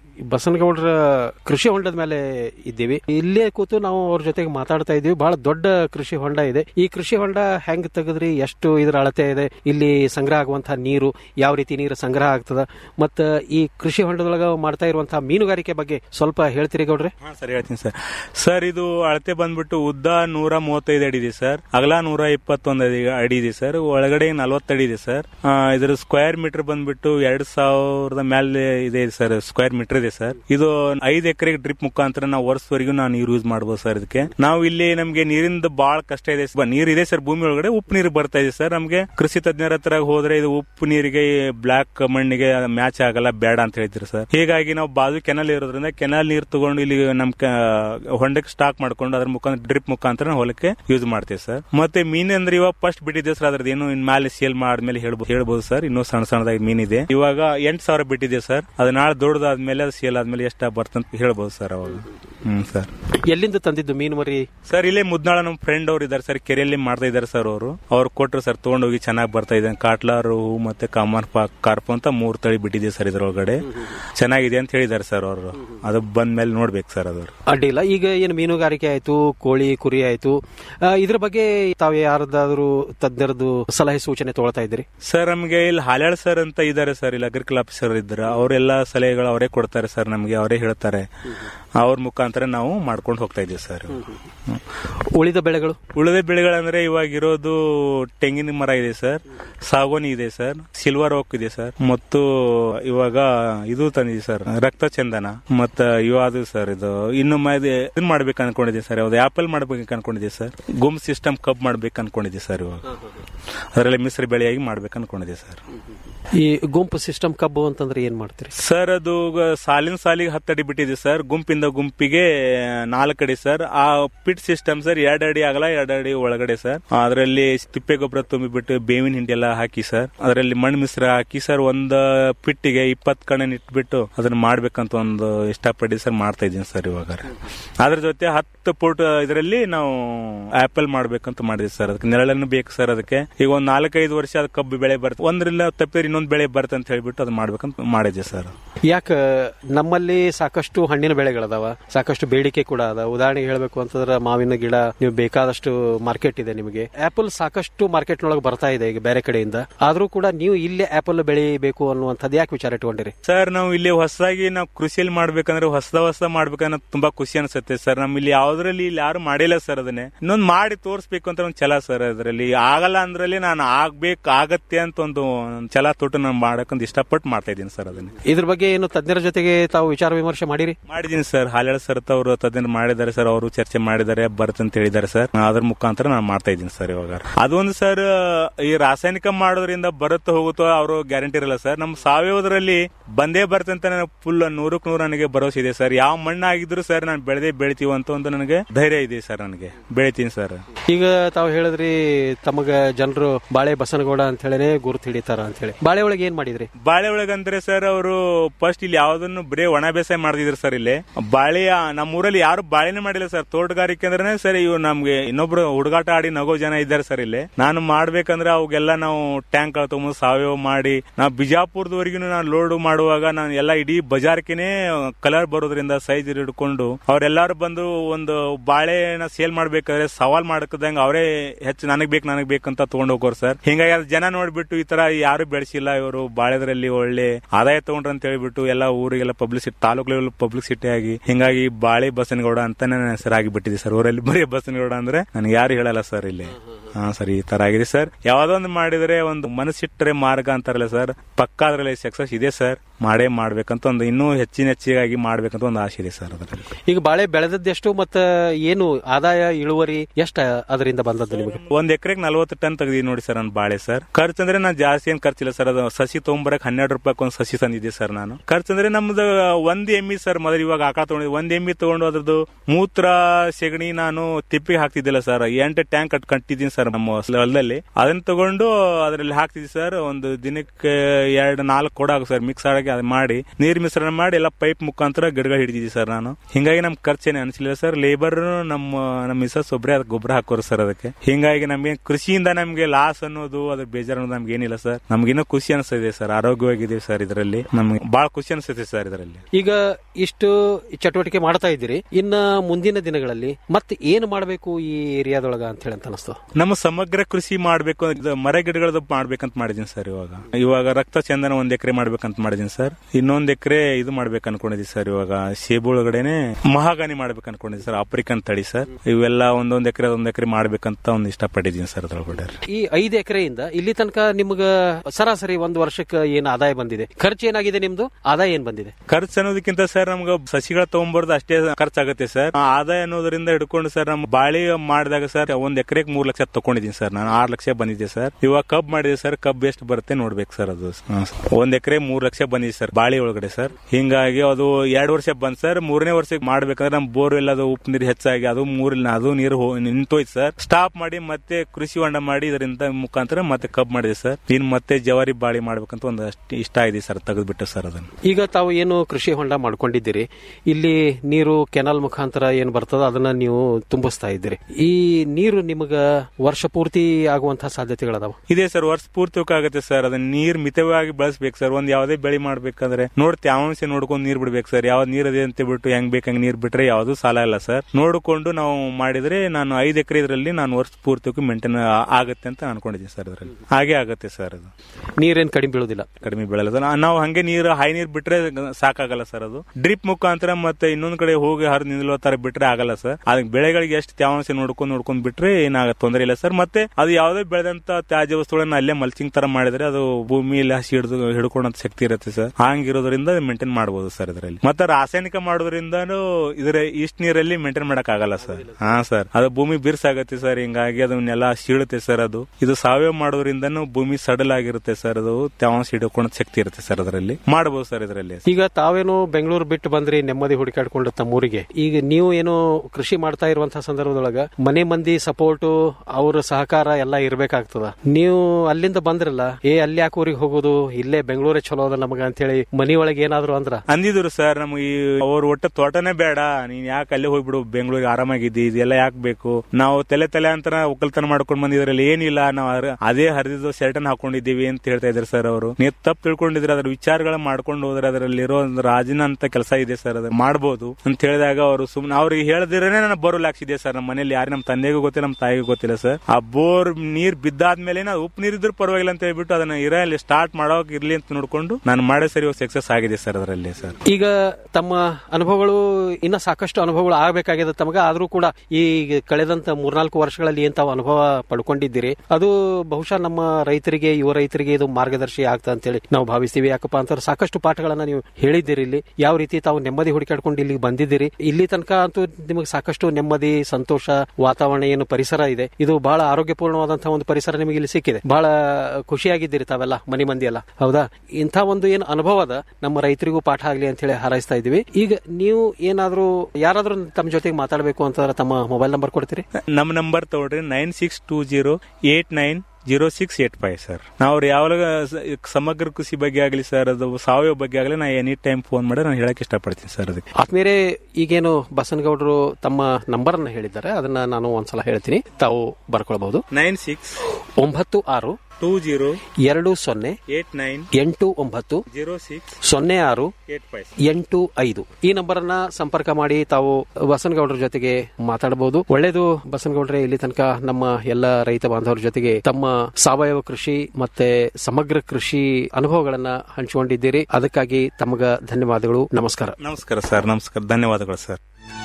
ಬಸನಗೌಡರ ಕೃಷಿ ಹೊಂಡದ ಮೇಲೆ ಇದ್ದೀವಿ ಇಲ್ಲೇ ಕೂತು ನಾವು ಅವ್ರ ಜೊತೆಗೆ ಮಾತಾಡ್ತಾ ಇದೀವಿ ಬಹಳ ದೊಡ್ಡ ಕೃಷಿ ಹೊಂಡ ಇದೆ ಈ ಕೃಷಿ ಹೊಂಡ ಹೆಂಗ್ ತೆಗೆದ್ರಿ ಎಷ್ಟು ಇದರ ಅಳತೆ ಇದೆ ಇಲ್ಲಿ ಸಂಗ್ರಹ ಆಗುವಂತಹ ನೀರು ಯಾವ ರೀತಿ ನೀರು ಸಂಗ್ರಹ ಆಗ್ತದ ಮತ್ತ ಈ ಕೃಷಿ ಹೊಂಡದೊಳಗ ಮಾಡ್ತಾ ಇರುವಂತಹ ಮೀನುಗಾರಿಕೆ ಬಗ್ಗೆ ಸ್ವಲ್ಪ ಹೇಳ್ತೀರಿ ಗೌಡ್ರೆ ಹಾ ಸರಿ ಹೇಳ್ತೀನಿ ಸರ್ ಸರ್ ಇದು ಅಳತೆ ಬಂದ್ಬಿಟ್ಟು ಉದ್ದ ನೂರ ಮೂವತ್ತೈದು ಅಡಿ ಇದೆ ಸರ್ ಅಗಲ ನೂರ ಇಪ್ಪತ್ತೊಂದು ಅಡಿ ಅಡಿ ಇದೆ ಸರ್ ಒಳಗಡೆ ನಲ್ವತ್ತು ಅಡಿ ಇದೆ ಸರ್ ಆ, ಇದ್ರ ಸ್ಕ್ವೇರ್ ಮೀಟರ್ ಬಂದ್ಬಿಟ್ಟು ಎರಡ್ ಸಾವಿರದ ಮೇಲೆ ಇದೆ ಸರ್ ಸ್ಕ್ವೇರ್ ಮೀಟರ್ ಇದೆ ಸರ್ ಇದು ಐದು ಎಕರೆಗೆ ಡ್ರಿಪ್ ಮುಖಾಂತರ ನಾವು ವರ್ಷವರೆಗೂ ನಾವು ನೀರು ಯೂಸ್ ಮಾಡಬಹುದು ಸರ್ ಇದಕ್ಕೆ ನಾವು ಇಲ್ಲಿ ನಮ್ಗೆ ನೀರಿಂದ ಬಹಳ ಕಷ್ಟ ಇದೆ ಬ- ನೀರ್ ಇದೆ ಸರ್ ಭೂಮಿ ಒಳಗಡೆ ಉಪ್ಪು ನೀರು ಬರ್ತಾ ಇದೆ ಸರ್ ನಮ್ಗೆ ಕೃಷಿ ತಜ್ಞರ ಹತ್ರ ಹೋದ್ರೆ ಇದು ಉಪ್ಪು ನೀರಿಗೆ ಬ್ಲಾಕ್ ಮಣ್ಣಿಗೆ ಮ್ಯಾಚ್ ಆಗಲ್ಲ ಬೇಡ ಅಂತ ಹೇಳ್ತೀರಿ ಸರ್ ಹೀಗಾಗಿ ನಾವು ಬಾಜು ಕೆನಲ್ ಇರೋದ್ರಿಂದ ಕೆನಲ್ ನೀರು ತಗೊಂಡು ಇಲ್ಲಿ ನಮ್ ಕ- ಹೊಂಡಕ್ಕೆ ಸ್ಟಾಕ್ ಮಾಡ್ಕೊಂಡು ಅದ್ರ ಮುಖಾಂತರ ಡ್ರಿಪ್ ಮುಖಾಂತರ ನಾವು ಹೊಲಕ್ಕೆ ಯೂಸ್ ಮಾಡ್ತೀವಿ ಸರ್ ಮತ್ತೆ ಮೀನ್ ಅಂದ್ರೆ ಇವಾಗ ಫಸ್ಟ್ ಬಿಟ್ಟಿದೆ ಸರ್ ಅದ್ರದ್ದು ಏನು ಇನ್ ಮೇಲೆ ಸೇಲ್ ಮಾಡ್ಮೇಲೆ ಹೇಳ್ಬೋದು ಹೇಳ್ಬೋದು ಸರ್ ಇನ್ನೂ ಸಣ್ಣ ಸಣ್ಣದಾಗಿ ಮೀನಿದೆ ಇವಾಗ ಎಂಟು ಸಾವಿರ ಬಿಟ್ಟಿದೆ ಸರ್ ಅದು ನಾಳೆ ದೊಡ್ಡದಾದ್ಮೇಲೆ ಅದು ಸೇಲ್ ಆದ್ಮೇಲೆ ಎಷ್ಟು ಬರ್ತಂತ ಹೇಳ್ಬೋದು ಸರ್ ಅವಾಗ ಹ್ಮ್ ಸರ್ ಎಲ್ಲಿಂದ ತಂದಿದ್ದು ಮೀನು ಮರಿ ಸರ್ ಇಲ್ಲೇ ಮುದ್ನಾಳ ನಮ್ಮ ಫ್ರೆಂಡ್ ಅವ್ರು ಇದಾರೆ ಸರ್ ಕೆರೆಯಲ್ಲಿ ಮಾಡ್ತಾ ಇದಾರೆ ಸರ್ ಅವರು ಅವ್ರು ಕೊಟ್ರು ಸರ್ ತಗೊಂಡೋಗಿ ಚೆನ್ನಾಗಿ ಬರ್ತಾ ಇದೆ ಕಾಟ್ಲಾರು ಮತ್ತೆ ಕಾಮನ್ ಪಾ ಕಾರ್ಪ್ ಅಂತ ಮೂರ್ ತಳಿ ಬಿಟ್ಟಿದೆ ಸರ್ ಇದ್ರೊಳಗಡೆ ಚೆನ್ನಾಗಿದೆ ಅಂತ ಹೇಳಿದಾರೆ ಸರ್ ಅವರು ಅದು ಬಂದ್ಮೇಲೆ ನೋಡ್ಬೇಕು ಸರ್ ಅದು ಅಡ್ಡಿಲ್ಲ ಈಗ ಏನು ಮೀನುಗಾರಿಕೆ ಆಯ್ತು ಕೋಳಿ ಕುರಿ ಆಯ್ತು ಆ, ಇದ್ರ ಬಗ್ಗೆ ತಾವು ಯಾರದಾದ್ರೂ ತಜ್ಞರದ್ದು ಸಲಹೆ ಸೂಚನೆ ತಗೊಳ್ತಾ ಇದ್ದೀರಿ ಸರ್ ನಮಗೆ ಇಲ್ಲಿ ಹಾಲ್ಯಾಳ್ ಸರ್ ಅಂತ ಇದ್ದಾರೆ ಸರ್ ಇಲ್ಲಿ ಅಗ್ರಿಕಲ್ ಆಫೀಸರ್ ಇದ್ದಾರೆ ಅವರೆಲ್ಲ ಸಲಹೆಗಳು ಅವರೇ ಕೊಡ್ತಾರೆ ಸರ್ ನಮಗೆ ಅವರೇ ಹೇಳ್ತಾರೆ ಅವ್ರ ಮುಖಾಂತರ ನಾವು ಮಾಡ್ಕೊಂಡು ಹೋಗ್ತಾ ಇದೀವಿ ಸರ್ ಉಳಿದ ಬೆಳೆಗಳು ಉಳಿದ ಬೆಳೆಗಳಂದ್ರೆ ಇವಾಗ ಇರೋದು ತೆಂಗಿನ ಮರ ಇದೆ ಸರ್ ಸಾಗೋನಿ ಇದೆ ಸರ್ ಸಿಲ್ವರ್ ಓಕ್ ಇದೆ ಸರ್ ಮತ್ತು ಇವಾಗ ಇದು ತಂದಿದೆ ಸರ್ ರಕ್ತ ಚಂದನ ಮತ್ತ ಇವಾದು ಸರ್ ಇದು ಇನ್ನು ಮ- ಇದು ಇದನ್ ಮಾಡ್ಬೇಕು ಅನ್ಕೊಂಡಿದ್ದೆ ಸರ್ ಯಾವ್ದು ಆಪಲ್ ಮಾಡ್ಬೇಕು ಅನ್ಕೊಂಡಿದ್ದೆ ಸರ್ ಗುಮ್ ಸಿಸ್ಟಮ್ ಕಬ್ ಮಾಡ್ಬೇಕು ಅನ್ಕೊಂಡಿದ್ದೆ ಸರ್ ಇವಾಗ ಅದರಲ್ಲಿ ಮಿಶ್ರ ಬೆಳೆಯಾಗಿ ಮಾಡ್ಬೇಕು ಅನ್ಕೊಂಡಿದ್ದೆ ಸರ್ ಈ ಗುಂಪು ಸಿಸ್ಟಮ್ ಕಬ್ಬು ಅಂತಂದ್ರೆ ಏನ್ ಮಾಡ್ತೀರಿ ಸರ್ ಅದು ಗ- ಸಾಲಿನ ಸಾಲಿಗೆ ಹತ್ತಡಿ ಬಿಟ್ಟಿದೆ ಸರ್ ಗುಂಪಿಂದ ಗುಂಪಿಗೆ ನಾಲ್ಕಡಿ ಸರ್ ಆ ಪಿಟ್ ಸಿಸ್ಟಮ್ ಸರ್ ಎರಡು ಅಡಿ ಆಗಲ್ಲ ಎರಡು ಅಡಿ ಒಳಗಡೆ ಸರ್ ಅದರಲ್ಲಿ ತಿಪ್ಪೆ ಗೊಬ್ಬರ ತುಂಬಿಬಿಟ್ಟು ಬೇವಿನ ಹಿಂಡಿ ಎಲ್ಲ ಹಾಕಿ ಸರ್ ಅದರಲ್ಲಿ ಮಣ್ಣು ಮಿಶ್ರ ಹಾಕಿ ಸರ್ ಒಂದ್ ಪಿಟ್ಟಿಗೆ ಇಪ್ಪತ್ ಕಣ್ಣನ್ ಇಟ್ಬಿಟ್ಟು ಅದನ್ನ ಮಾಡ್ಬೇಕಂತ ಒಂದು ಇಷ್ಟಪಟ್ಟು ಸರ್ ಮಾಡ್ತಾ ಇದ್ದೀನಿ ಸರ್ ಇವಾಗ ಅದ್ರ ಜೊತೆ ಹತ್ತು ಫುಟ್ ಇದರಲ್ಲಿ ನಾವು ಆಪಲ್ ಮಾಡ್ಬೇಕಂತ ಮಾಡಿದ್ವಿ ಸರ್ ಅದಕ್ಕೆ ನೆರಳನ್ನು ಬೇಕು ಸರ್ ಅದಕ್ಕೆ ಈಗ ಒಂದ್ ನಾಲ್ಕೈದು ವರ್ಷ ಅದು ಕಬ್ಬು ಬೆಳೆ ಬರುತ್ತೆ ಒಂದ್ರಿಂದ ತಪ್ಪಿದ್ರೆ ಇನ್ನೊಂದ್ ಬೆಳೆ ಬರುತ್ತೆ ಅಂತ ಹೇಳ್ಬಿಟ್ಟು ಅದು ಮಾಡ್ಬೇಕಂತ ಮಾಡಿದ್ದೆ ಸರ್ ಯಾಕ ನಮ್ಮಲ್ಲಿ ಸಾಕಷ್ಟು ಹಣ್ಣಿನ ಬೆಳೆಗಳದಾವ ಸಾಕಷ್ಟು ಬೇಡಿಕೆ ಕೂಡ ಅದ ಉದಾಹರಣೆಗೆ ಹೇಳ್ಬೇಕು ಅಂತಂದ್ರೆ ಮಾವಿನ ಗಿಡ ನೀವು ಬೇಕಾದಷ್ಟು ಮಾರ್ಕೆಟ್ ಇದೆ ನಿಮಗೆ ಆಪಲ್ ಸಾಕಷ್ಟು ಮಾರ್ಕೆಟ್ ನೊಳಗೆ ಬರ್ತಾ ಇದೆ ಈಗ ಬೇರೆ ಕಡೆಯಿಂದ ಆದ್ರೂ ಕೂಡ ನೀವು ಇಲ್ಲೇ ಆಪಲ್ ಬೆಳಿಬೇಕು ಅನ್ನುವಂಥದ್ದು ಯಾಕೆ ವಿಚಾರ ಇಟ್ಕೊಂಡಿರಿ ಸರ್ ನಾವು ಇಲ್ಲಿ ಹೊಸದಾಗಿ ನಾವು ಕೃಷಿಯಲ್ಲಿ ಮಾಡ್ಬೇಕಂದ್ರೆ ಹೊಸದ ಹೊಸ ಮಾಡ್ಬೇಕನ್ನೋ ತುಂಬಾ ಖುಷಿ ಅನ್ಸುತ್ತೆ ಸರ್ ನಮ್ ಇಲ್ಲಿ ಯಾವ್ದ್ರಲ್ಲಿ ಇಲ್ಲಿ ಯಾರು ಮಾಡಿಲ್ಲ ಸರ್ ಅದನ್ನೇ ಇನ್ನೊಂದ್ ಮಾಡಿ ತೋರಿಸ್ಬೇಕು ಅಂತ ಒಂದು ಛಲ ಸರ್ ಅದರಲ್ಲಿ ಆಗಲ್ಲ ಅಂದ್ರಲ್ಲಿ ನಾನು ಆಗ್ಬೇಕು ಆಗತ್ತೆ ಅಂತ ಒಂದು ಛಲ ತೊಟ್ಟು ನಾನು ಮಾಡಕ್ಕಂತ ಇಷ್ಟಪಟ್ಟು ಮಾಡ್ತಾ ಇದ್ದೀನಿ ಸರ್ ಅದನ್ನ ಇದ್ರ ಬಗ್ಗೆ ಏನು ತಜ್ಞರ ಜೊತೆಗೆ ತಾವು ವಿಚಾರ ವಿಮರ್ಶೆ ಮಾಡಿರಿ ಮಾಡಿದ್ದೀನಿ ಸರ್ ಹಾಲೆಳ ಸರ್ ಅವರು ತಜ್ಞರು ಮಾಡಿದ್ದಾರೆ ಸರ್ ಅವರು ಚರ್ಚೆ ಮಾಡಿದ್ದಾರೆ ಬರ್ತಂತ ಹೇಳಿದ್ದಾರೆ ಸರ್ ಅದ್ರ ಮುಖಾಂತರ ನಾನು ಮಾಡ್ತಾ ಇದ್ದೀನಿ ಸರ್ ಇವಾಗ ಅದೊಂದು ಸರ್ ಈ ರಾಸಾಯನಿಕ ಮಾಡೋದ್ರಿಂದ ಬರುತ್ತೋ ಹೋಗುತ್ತೋ ಅವರು ಗ್ಯಾರಂಟಿ ಇರಲ್ಲ ಸರ್ ನಮ್ಮ ಸಾವಯವದರಲ್ಲಿ ಬಂದೇ ಬರ್ತಂತ ನನಗೆ ಫುಲ್ ನೂರಕ್ಕೆ ನೂರು ನನಗೆ ಭರವಸೆ ಇದೆ ಸರ್ ಯಾವ ಮಣ್ಣಾಗಿದ್ರು ಸರ್ ನಾನು ಬೆಳೆದೇ ಬೆಳಿತೀವಿ ಅಂತ ಒಂದು ನನಗೆ ಧೈರ್ಯ ಇದೆ ಸರ್ ನನಗೆ ಬೆಳಿತೀನಿ ಸರ್ ಈಗ ತಾವು ಹೇಳಿದ್ರಿ ತಮಗ ಜನರು ಬಾಳೆ ಬಸನಗೌಡ ಅಂತ ಹೇಳಿನೇ ಗುರುತು ಹಿಡಿತಾರ ಅಂತ ಹೇಳಿ ಬಾಳೆ ಒಳಗೆ ಏನ್ ಮಾಡಿದ್ರಿ ಬಾಳೆ ಒಳಗಂದ್ರೆ ಸರ್ ಅವರು ಫಸ್ಟ್ ಇಲ್ಲಿ ಯಾವ್ದನ್ನು ಬರೇ ಒಣ ಬೇಸಾಯ ಮಾಡ್ತಿದ್ರು ಸರ್ ಇಲ್ಲಿ ಬಾಳೆ ನಮ್ಮ ಊರಲ್ಲಿ ಯಾರು ಬಾಳೆನೇ ಮಾಡಿಲ್ಲ ಸರ್ ತೋಟಗಾರಿಕೆ ಅಂದ್ರೆ ಸರ್ ಇವು ನಮ್ಗೆ ಇನ್ನೊಬ್ರು ಹುಡುಗಾಟ ಆಡಿ ನಗೋ ಜನ ಇದ್ದಾರೆ ಸರ್ ಇಲ್ಲಿ ನಾನು ಮಾಡ್ಬೇಕಂದ್ರೆ ಅವಾಗೆಲ್ಲ ನಾವು ಟ್ಯಾಂಕ್ ತಗೊಂಡು ಸಾವಯವ ಮಾಡಿ ನಾವು ಬಿಜಾಪುರದವರೆಗೂ ನಾನು ಲೋಡ್ ಮಾಡುವಾಗ ನಾನು ಎಲ್ಲ ಇಡೀ ಬಜಾರ್ಕೆನೆ ಕಲರ್ ಬರೋದ್ರಿಂದ ಸೈಜ್ ಹಿಡ್ಕೊಂಡು ಅವರೆಲ್ಲರೂ ಬಂದು ಒಂದು ಬಾಳೆನ ಸೇಲ್ ಮಾಡ್ಬೇಕಾದ್ರೆ ಸವಾಲ್ ಮಾಡಕದಂಗ ಅವರೇ ಹೆಚ್ಚು ನನಗ್ ಬೇಕು ನನಗ್ ಬೇಕಂತ ತಗೊಂಡ್ ಹೋಗೋರು ಸರ್ ಹಿಂಗಾಗಿ ಅದ್ ಜನ ನೋಡ್ಬಿಟ್ಟು ಈ ತರ ಯಾರು ಬೆಳೆಸಿಲ್ಲ ಇವರು ಬಾಳೆದ್ರಲ್ಲಿ ಒಳ್ಳೆ ಆದಾಯ ತಗೊಂಡ್ರ ಅಂತ ಹೇಳ್ಬಿಟ್ಟು ಎಲ್ಲ ಊರಿಗೆಲ್ಲ ಪಬ್ಲಿಸಿಟಿ ತಾಲೂಕು ಲೆವೆಲ್ ಪಬ್ಲಿಸಿಟಿ ಆಗಿ ಹಿಂಗಾಗಿ ಬಾಳೆ ಬಸನಗೌಡ ಅಂತ ನನ್ನ ಹೆಸರಾಗಿ ಬಿಟ್ಟಿದೆ ಸರ್ ಊರಲ್ಲಿ ಬರೀ ಬಸನಗೌಡ ಅಂದ್ರೆ ನನಗೆ ಯಾರು ಹೇಳಲ್ಲ ಸರ್ ಇಲ್ಲಿ ಹಾ ಸರ್ ಈ ತರ ಆಗಿದೆ ಸರ್ ಯಾವ್ದೋ ಒಂದು ಮಾಡಿದ್ರೆ ಒಂದು ಮನಸ್ಸಿಟ್ಟರೆ ಮಾರ್ಗ ಅಂತಾರಲ್ಲ ಸರ್ ಪಕ್ಕ ಅದ್ರಲ್ಲಿ ಸಕ್ಸಸ್ ಇದೆ ಸರ್ ಮಾಡೇ ಮಾಡ್ಬೇಕಂತ ಒಂದು ಇನ್ನೂ ಹೆಚ್ಚಿನ ಹೆಚ್ಚಿಗಾಗಿ ಮಾಡ್ಬೇಕಂತ ಒಂದು ಆಸೆ ಇದೆ ಸರ್ ಅದರಲ್ಲಿ ಈಗ ಬಾಳೆ ಬೆಳೆದದ್ದೆಷ್ಟು ಮತ್ತ ಏನು ಆದಾಯ ಇಳುವರಿ ಎಷ್ಟ ಅದರಿಂದ ಬಂದದ್ದು ನಿಮಗೆ ಒಂದ್ ಎಕರೆಗೆ ನಲ್ವತ್ತು ಟನ್ ತೆಗ್ದಿ ನೋಡಿ ಸರ್ ನಾನು ಬಾಳೆ ಸರ್ ಖರ್ಚು ಅಂದ್ರೆ ನಾನು ಜಾಸ್ತಿ ಏನ್ ಖರ್ಚಿಲ್ಲ ಸರ್ ಅದು ಸಸಿ ತೊಗೊಂಬರಕ್ ಹನ್ನೆರಡು ರೂಪಾಯಿ ಒಂದು ಸಸಿ ತಂದಿದ್ದೆ ಸರ್ ನಾನು ಖರ್ಚು ಅಂದ್ರೆ ನಮ್ದು ಒಂದ್ ಎಮ್ಮಿ ಸರ್ ಮೊದಲು ಇವಾಗ ಆಕಳ ತಗೊಂಡಿದ್ದೆ ಒಂದ್ ಎಮ್ಮಿ ತಗೊಂಡು ಅದ್ರದ್ದು ಮೂತ್ರ ಸೆಗಣಿ ನಾನು ತಿಪ್ಪಿಗೆ ಹಾಕ್ತಿದ್ದಿಲ್ಲ ಸರ್ ಎಂಟು ಟ್ಯಾಂಕ್ ಕಟ್ ಕಟ್ಟಿದ್ದೀನಿ ಸರ್ ನಮ್ಮ ಹೊಲದಲ್ಲಿ ಅದನ್ನ ತಗೊಂಡು ಅದ್ರಲ್ಲಿ ಹಾಕ್ತಿದ್ವಿ ಸರ್ ಒಂದು ದಿನಕ್ಕೆ ಎರಡು ನಾಲ್ಕು ಕೊಡ ಸರ್ ಮಿಕ್ಸ್ ಆಗಿ ಅದು ಮಾಡಿ ನೀರ್ ಮಿಶ್ರಣ ಮಾಡಿ ಎಲ್ಲ ಪೈಪ್ ಮುಖಾಂತರ ಗಿಡಗಳು ಹಿಡಿದಿದ್ವಿ ಸರ್ ನಾನು ಹಿಂಗಾಗಿ ನಮ್ ಖರ್ಚೇನೆ ಅನಿಸಲಿಲ್ಲ ಸರ್ ಲೇಬರ್ ನಮ್ಮ ನಮ್ಮ ಮಿಸಸ್ ಒಬ್ಬರೇ ಅದಕ್ಕೆ ಗೊಬ್ಬರ ಹಾಕೋರು ಸರ್ ಅದಕ್ಕೆ ಹಿಂಗಾಗಿ ನಮ್ಗೆ ಕೃಷಿಯಿಂದ ನಮ್ಗೆ ಲಾಸ್ ಅನ್ನೋದು ಅದ್ರ ಬೇಜಾರು ಅನ್ನೋದು ನಮ್ಗೆ ಏನಿಲ್ಲ ಸರ್ ನಮ್ಗಿನ್ನೂ ಖುಷಿ ಅನಿಸ್ತಿದೆ ಸರ್ ಆರೋಗ್ಯವಾಗಿದ್ದೀವಿ ಸರ್ ಇದರಲ್ಲಿ ನಮ್ಗೆ ಬಹಳ ಖುಷಿ ಅನಿಸ್ತೈತೆ ಸರ್ ಇದರಲ್ಲಿ ಈಗ ಇಷ್ಟು ಚಟುವಟಿಕೆ ಮಾಡ್ತಾ ಇದ್ದೀರಿ ಇನ್ನ ಮುಂದಿನ ದಿನಗಳಲ್ಲಿ ಮತ್ತೆ ಏನು ಮಾಡಬೇಕು ಈ ಏರಿಯಾದೊಳಗ ಅಂತ ಹೇಳಿ ಅಂತ ಅನಿಸ್ತು ನಮ್ಮ ಸಮಗ್ರ ಕೃಷಿ ಮಾಡ್ಬೇಕು ಇದು ಮರ ಗಿಡಗಳದ್ದು ಮಾಡ್ಬೇಕಂತ ಮಾಡಿದೀನಿ ಸರ್ ಇವಾಗ ಇವಾಗ ರಕ್ತ ಚಂದನ ಒಂದ್ ಎಕರೆ ಮಾಡ್ಬೇಕಂತ ಮಾಡಿದೀನಿ ಸರ್ ಇನ್ನೊಂದ್ ಎಕರೆ ಇದು ಮಾಡ್ಬೇಕು ಅನ್ಕೊಂಡಿದೀನಿ ಸರ್ ಇವಾಗ ಸೇಬು ಒಳಗಡೆನೆ ಮಹಾಗಾನಿ ಮಾಡ್ಬೇಕು ಅನ್ಕೊಂಡಿದ್ದೀನಿ ಸರ್ ಆಫ್ರಿಕನ್ ತಳಿ ಸರ್ ಇವೆಲ್ಲ ಒಂದೊಂದ್ ಎಕರೆ ಒಂದ್ ಎಕರೆ ಮಾಡ್ಬೇಕಂತ ಒಂದು ಇಷ್ಟಪಟ್ಟಿದ್ದೀನಿ ಸರ್ ಅದ್ರೊಳಗಡೆ ಈ ಐದು ಎಕರೆಯಿಂದ ಇಲ್ಲಿ ತನಕ ನಿಮ್ಗ ಸರಾಸರಿ ಒಂದು ವರ್ಷಕ್ಕೆ ಏನ್ ಆದಾಯ ಬಂದಿದೆ ಖರ್ಚು ಏನಾಗಿದೆ ನಿಮ್ದು ಆದಾಯ ಏನ್ ಬಂದಿದೆ ಖರ್ಚು ಅನ್ನೋದಕ್ಕಿಂತ ಸರ್ ನಮ್ಗೆ ಸಸಿಗಳ ತಗೊಂಬರ್ದು ಅಷ್ಟೇ ಖರ್ಚಾಗುತ್ತೆ ಸರ್ ಆದಾಯ ಅನ್ನೋದ್ರಿಂದ ಹಿಡ್ಕೊಂಡು ಸರ್ ನಮ್ ಬಾಳಿ ಮಾಡಿದಾಗ ಸರ್ ಒಂದ್ ಎಕರೆಗೆ ಮೂರ್ ಲಕ್ಷ ತಗೊಂಡಿದ್ದೀನಿ ಸರ್ ನಾನು ಆರ್ ಲಕ್ಷ ಬಂದಿದೆ ಸರ್ ಇವಾಗ ಕಬ್ ಮಾಡಿದೆ ಸರ್ ಕಬ್ ಎಷ್ಟು ಬರುತ್ತೆ ನೋಡ್ಬೇಕು ಸರ್ ಅದು ಹಾ, ಸರ್. ಒಂದ್ ಎಕರೆ ಮೂರ್ ಲಕ್ಷ ಬಂದಿದೆ ಬಂದಿದೆ ಸರ್ ಬಾಳಿ ಒಳಗಡೆ ಸರ್ ಹಿಂಗಾಗಿ ಅದು ಎರಡು ವರ್ಷ ಬಂದ್ ಸರ್ ಮೂರನೇ ವರ್ಷಕ್ಕೆ ಮಾಡ್ಬೇಕಂದ್ರೆ ನಮ್ ಬೋರ್ ಎಲ್ಲ ಅದು ಉಪ್ಪು ನೀರು ಹೆಚ್ಚಾಗಿ ಅದು ಮೂರಿಲ್ಲ ಅದು ನೀರು ಹೋ- ನಿಂತೋಯ್ತು ಸರ್ ಸ್ಟಾಪ್ ಮಾಡಿ ಮತ್ತೆ ಕೃಷಿ ಹೊಂಡ ಮಾಡಿ ಇದರಿಂದ ಮುಖಾಂತರ ಮತ್ತೆ ಕಬ್ ಮಾಡಿದೆ ಸರ್ ಇನ್ ಮತ್ತೆ ಜವಾರಿ ಬಾಳಿ ಮಾಡ್ಬೇಕಂತ ಒಂದು ಅಷ್ಟ್ ಇಷ್ಟ ಇದೆ ಸರ್ ತೆಗೆದ್ಬಿಟ್ಟು ಸರ್ ಅದನ್ನು ಈಗ ತಾವು ಏನು ಕೃಷಿ ಹೊಂಡ ಮಾಡ್ಕೊಂಡಿದ್ದೀರಿ ಇಲ್ಲಿ ನೀರು ಕೆನಾಲ್ ಮುಖಾಂತರ ಏನು ಬರ್ತದ ಅದನ್ನ ನೀವು ತುಂಬಿಸ್ತಾ ಇದ್ದೀರಿ ಈ ನೀರು ನಿಮಗ ವರ್ಷ ಪೂರ್ತಿ ಆಗುವಂತಹ ಸಾಧ್ಯತೆಗಳದಾವ ಇದೆ ಸರ್ ವರ್ಷ ಪೂರ್ತಿ ಆಗುತ್ತೆ ಸರ್ ಅದನ್ನ ನೀರ್ ಮಿತವಾಗಿ ಬಳಸ್ಬೇಕು ಸರ್ ಒಂದ್ ಯಾವ್ದೇ ಬೆಳೆ ಮಾಡ್ಬೇಕಂದ್ರೆ ನೋಡ್ ತೇವಾಂಶ ನೋಡ್ಕೊಂಡು ನೀರ್ ಬಿಡ್ಬೇಕು ಸರ್ ಯಾವ್ದು ನೀರ್ ಅದೇ ಅಂತ ಬಿಟ್ಟು ಹೆಂಗ್ ಬೇಕಂಗ್ ನೀರ್ ಬಿಟ್ರೆ ಯಾವ್ದು ಸಾಲ ಇಲ್ಲ ಸರ್ ನೋಡಿಕೊಂಡು ನಾವು ಮಾಡಿದ್ರೆ ನಾನು ಐದ್ ಎಕರೆ ಇದ್ರಲ್ಲಿ ನಾನು ವರ್ಷ ಪೂರ್ತಿಗೂ ಮೇಂಟೈನ್ ಆಗುತ್ತೆ ಅಂತ ಅನ್ಕೊಂಡಿದ್ದೀನಿ ಸರ್ ಅದ್ರಲ್ಲಿ ಹಾಗೆ ಆಗುತ್ತೆ ಸರ್ ಅದು ನೀರೇನ್ ಕಡಿಮೆ ಬೀಳೋದಿಲ್ಲ ಕಡಿಮೆ ಬೀಳಲ್ಲ ನಾ- ನಾವು ಹಂಗೆ ನೀರು ಹೈ ನೀರ್ ಬಿಟ್ರೆ ಸಾಕಾಗಲ್ಲ ಸರ್ ಅದು ಡ್ರಿಪ್ ಮುಖಾಂತರ ಮತ್ತೆ ಇನ್ನೊಂದ್ ಕಡೆ ಹೋಗಿ ಹರಿದು ನಿಲ್ಲೋ ತರ ಬಿಟ್ರೆ ಆಗಲ್ಲ ಸರ್ ಅದಕ್ಕೆ ಬೆಳೆಗಳಿಗೆ ಎಷ್ಟು ತೇವಾಂಶ ನೋಡ್ಕೊಂಡು ನೋಡ್ಕೊಂಡು ಬಿಟ್ರೆ ಏನಾಗ ತೊಂದರೆ ಇಲ್ಲ ಸರ್ ಮತ್ತೆ ಅದು ಯಾವುದೇ ಬೆಳೆದಂತ ತ್ಯಾಜ್ಯ ವಸ್ತುಗಳನ್ನ ಅಲ್ಲೇ ಮಲ್ಚಿಂಗ್ ತರ ಮಾಡಿದ್ರೆ ಅದು ಭೂಮಿಯಲ್ಲಿ ಹಸಿ ಹಿಡಿದು ಹಿಡ್ಕೊಳ್ಳೋ ಶಕ್ತಿ ಇರುತ್ತೆ ಸರ್ ಹಂಗಿರೋದ್ರಿಂದ ಮೇಂಟೈನ್ ಮಾಡಬಹುದು ಸರ್ ಇದರಲ್ಲಿ ಮತ್ತೆ ರಾಸಾಯನಿಕ ಮಾಡೋದ್ರಿಂದನೂ ಇದ್ರ ಇಷ್ಟ ನೀರಲ್ಲಿ ಮೇಂಟೈನ್ ಮಾಡಕ್ ಆಗಲ್ಲ ಸರ್ ಹಾ ಸರ್ ಅದು ಭೂಮಿ ಬಿರ್ಸಾಗತ್ತೆ ಸರ್ ಹಿಂಗಾಗಿ ಅದನ್ನೆಲ್ಲ ಸೀಳುತ್ತೆ ಸರ್ ಅದು ಇದು ಸಾವಯವ ಮಾಡೋದ್ರಿಂದನೂ ಭೂಮಿ ಸಡಲ್ ಆಗಿರುತ್ತೆ ಸರ್ ಅದು ತೇವಾಂಶ ಹಿಡ್ಕೊಳ್ಳೋ ಶಕ್ತಿ ಇರುತ್ತೆ ಸರ್ ಅದರಲ್ಲಿ ಮಾಡಬಹುದು ಸರ್ ಇದರಲ್ಲಿ ಈಗ ತಾವೇನು ಬೆಂಗಳೂರು ಬಿಟ್ಟು ಬಂದ್ರಿ ನೆಮ್ಮದಿ ಹುಡುಕಾಡ್ಕೊಂಡು ತಮ್ಮೂರಿಗೆ ಈಗ ನೀವು ಏನು ಕೃಷಿ ಮಾಡ್ತಾ ಇರುವಂತಹ ಸಂದರ್ಭದೊಳಗ ಮನೆ ಮಂದಿ ಸಪೋರ್ಟ್ ಅವ್ರ ಸಹಕಾರ ಎಲ್ಲ ಇರ್ಬೇಕಾಗ್ತದ ನೀವು ಅಲ್ಲಿಂದ ಬಂದ್ರಲ್ಲ ಏ ಅಲ್ಲಿ ಯಾಕೆ ಊರಿಗೆ ಹೋಗೋದು ಇಲ್ಲೇ ಬೆಂಗಳೂರೇ ಚಲೋ ಅದ ನಮಗ ಅಂತ ಹೇಳಿ ಮನಿ ಒಳಗೆ ಏನಾದ್ರು ಅಂದ್ರ ಅಂದಿದ್ರು ಸರ್ ನಮ್ಗೆ ಈ ಅವ್ರ ಒಟ್ಟ ತೋಟನೇ ಬೇಡ ನೀನ್ ಯಾಕೆ ಅಲ್ಲಿ ಹೋಗ್ಬಿಡು ಬೆಂಗಳೂರಿಗೆ ಆರಾಮಾಗಿದ್ದಿ ಇದೆಲ್ಲ ಯಾಕೆ ಬೇಕು ನಾವು ತಲೆ ತಲೆ ಅಂತ ಒಕ್ಕಲ್ತನ ಮಾಡ್ಕೊಂಡ್ ಬಂದಿದ್ರಲ್ಲಿ ಏನಿಲ್ಲ ನಾವು ಅರ- ಅದೇ ಹರಿದಿದ್ದು ಶರ್ಟನ್ ಹಾಕೊಂಡಿದ್ದೀವಿ ಅಂತ ಹೇಳ್ತಾ ಇದ್ರು ಸರ್ ಅವರು ನೀವು ತಪ್ಪು ತಿಳ್ಕೊಂಡಿದ್ರೆ ಅದ್ರ ವಿಚಾರಗಳ ಮಾಡ್ಕೊಂಡು ಹೋದ್ರೆ ಅದರಲ್ಲಿರೋ ಒಂದು ರಾಜಿನ ಅಂತ ಕೆಲಸ ಇದೆ ಸರ್ ಅದು ಮಾಡ್ಬೋದು ಅಂತ ಹೇಳಿದಾಗ ಅವರು ಸುಮ್ನೆ ಅವ್ರಿಗೆ ಹೇಳ್ದಿರೇನೆ ನಾನು ಬೋರ್ ಹಾಕ್ಸಿದೆ ಸರ್ ನಮ್ಮ ಮನೇಲಿ ಯಾರು ನಮ್ಮ ತಂದೆಗೂ ಗೊತ್ತಿಲ್ಲ ನಮ್ಮ ತಾಯಿಗೂ ಗೊತ್ತಿಲ್ಲ ಸರ್ ಆ ಬೋರ್ ನೀರ್ ಬಿದ್ದಾದ್ಮೇಲೆ ನಾವು ಉಪ್ಪು ನೀರ್ ಇದ್ರೂ ಪರವಾಗಿಲ್ಲ ಅಂತ ಹೇಳ್ಬಿಟ್ಟು ಅದನ್ನ ಇರಲಿ ಸ್ಟಾರ್ಟ್ ಮಾಡೋಕ್ ಇರ್ಲಿ ಅಂತ ನೋಡ್ಕೊಂಡು ನಾನು ಮಾಡೋ ಸರಿ ಸಕ್ಸಸ್ ಆಗಿದೆ ಸರ್ ಅದರಲ್ಲಿ ಸರ್ ಈಗ ತಮ್ಮ ಅನುಭವಗಳು ಇನ್ನ ಸಾಕಷ್ಟು ಅನುಭವಗಳು ಆಗಬೇಕಾಗಿದೆ ತಮಗ ಆದ್ರೂ ಕೂಡ ಈ ಕಳೆದಂತ ಮೂರ್ನಾಲ್ಕು ವರ್ಷಗಳಲ್ಲಿ ಏನ್ ತಾವು ಅನುಭವ ಪಡ್ಕೊಂಡಿದ್ದೀರಿ ಅದು ಬಹುಶಃ ನಮ್ಮ ರೈತರಿಗೆ ಯುವ ರೈತರಿಗೆ ಇದು ಮಾರ್ಗದರ್ಶಿ ಆಗ್ತಾ ಅಂತೇಳಿ ನಾವು ಭಾವಿಸ್ತೀವಿ ಯಾಕಪ್ಪ ಅಂತಂದ್ರೆ ಸಾಕಷ್ಟು ಪಾಠಗಳನ್ನ ನೀವು ಹೇಳಿದ್ದೀರಿ ಇಲ್ಲಿ ಯಾವ ರೀತಿ ತಾವು ನೆಮ್ಮದಿ ಹುಡುಕಾಡ್ಕೊಂಡು ಇಲ್ಲಿಗೆ ಬಂದಿದ್ದೀರಿ ಇಲ್ಲಿ ತನಕ ಅಂತೂ ನಿಮಗೆ ಸಾಕಷ್ಟು ನೆಮ್ಮದಿ ಸಂತೋಷ ವಾತಾವರಣ ಏನು ಪರಿಸರ ಇದೆ ಇದು ಬಹಳ ಆರೋಗ್ಯಪೂರ್ಣವಾದಂತಹ ಒಂದು ಪರಿಸರ ನಿಮಗೆ ಇಲ್ಲಿ ಸಿಕ್ಕಿದೆ ಬಹಳ ಖುಷಿಯಾಗಿದ್ದೀರಿ ತಾವೆಲ್ಲ ಮನೆ ಮಂದಿ ಎಲ್ಲ ಹೌದಾ ಇಂಥ ಒಂದು ಏನು ಅನುಭವ ಅದ ನಮ್ಮ ರೈತರಿಗೂ ಪಾಠ ಆಗ್ಲಿ ಅಂತ ಹೇಳಿ ಹಾರೈಸ್ತಾ ಇದೀವಿ ಈಗ ನೀವು ಏನಾದ್ರೂ ಯಾರಾದ್ರೂ ತಮ್ಮ ಜೊತೆಗೆ ಮಾತಾಡಬೇಕು ಅಂತಂದ್ರೆ ತಮ್ಮ ಮೊಬೈಲ್ ನಂಬರ್ ಕೊಡ್ತೀರಿ ನಮ್ಮ ನಂಬರ್ ತಗೊಳ್ರಿ nine six two zero eight nine zero six eight five sir ನಾವು ಯಾವಾಗ ಸಮಗ್ರ ಕೃಷಿ ಬಗ್ಗೆ ಆಗಲಿ ಸರ್ ಅದು ಸಾವಯವ ಬಗ್ಗೆ ಆಗಲಿ ನಾ ಎನಿ ಟೈಮ್ ಫೋನ್ ಮಾಡಿ ನಾನು ಹೇಳಕ್ ಇಷ್ಟಪಡ್ತೀನಿ ಸರ್ ಅದಕ್ಕೆ ಆದ್ಮೇಲೆ ಈಗೇನು ಬಸನಗೌಡರು ತಮ್ಮ ನಂಬರ್ ಅನ್ನ ಹೇಳಿದ್ದಾರೆ ಅದನ್ನ ನಾನು ಒಂದ್ಸಲ ಹೇಳ್ತೀನಿ ತಾವು ಬರ್ಕೊಳ್ಬಹುದು ನೈನ್ ಸಿಕ್ಸ್ ಒಂಬತ್ತು ಆರು ಟೂ ಜೀರೋ ಎರಡು ಸೊನ್ನೆ ಏಟ್ ನೈನ್ ಎಂಟು ಒಂಬತ್ತು ಜೀರೋ ಸಿಕ್ಸ್ ಸೊನ್ನೆ ಆರು ಏಟ್ ಫೈವ್ ಎಂಟು ಐದು ಈ ನಂಬರ್ ಅನ್ನ ಸಂಪರ್ಕ ಮಾಡಿ ತಾವು ಬಸನಗೌಡರ ಜೊತೆಗೆ ಮಾತಾಡಬಹುದು ಒಳ್ಳೇದು ಬಸನಗೌಡ್ರೆ ಇಲ್ಲಿ ತನಕ ನಮ್ಮ ಎಲ್ಲ ರೈತ ಬಾಂಧವರ ಜೊತೆಗೆ ತಮ್ಮ ಸಾವಯವ ಕೃಷಿ ಮತ್ತೆ ಸಮಗ್ರ ಕೃಷಿ ಅನುಭವಗಳನ್ನ ಹಂಚಿಕೊಂಡಿದ್ದೀರಿ ಅದಕ್ಕಾಗಿ ತಮಗ ಧನ್ಯವಾದಗಳು ನಮಸ್ಕಾರ ನಮಸ್ಕಾರ ಸರ್ ನಮಸ್ಕಾರ ಧನ್ಯವಾದಗಳು ಸರ್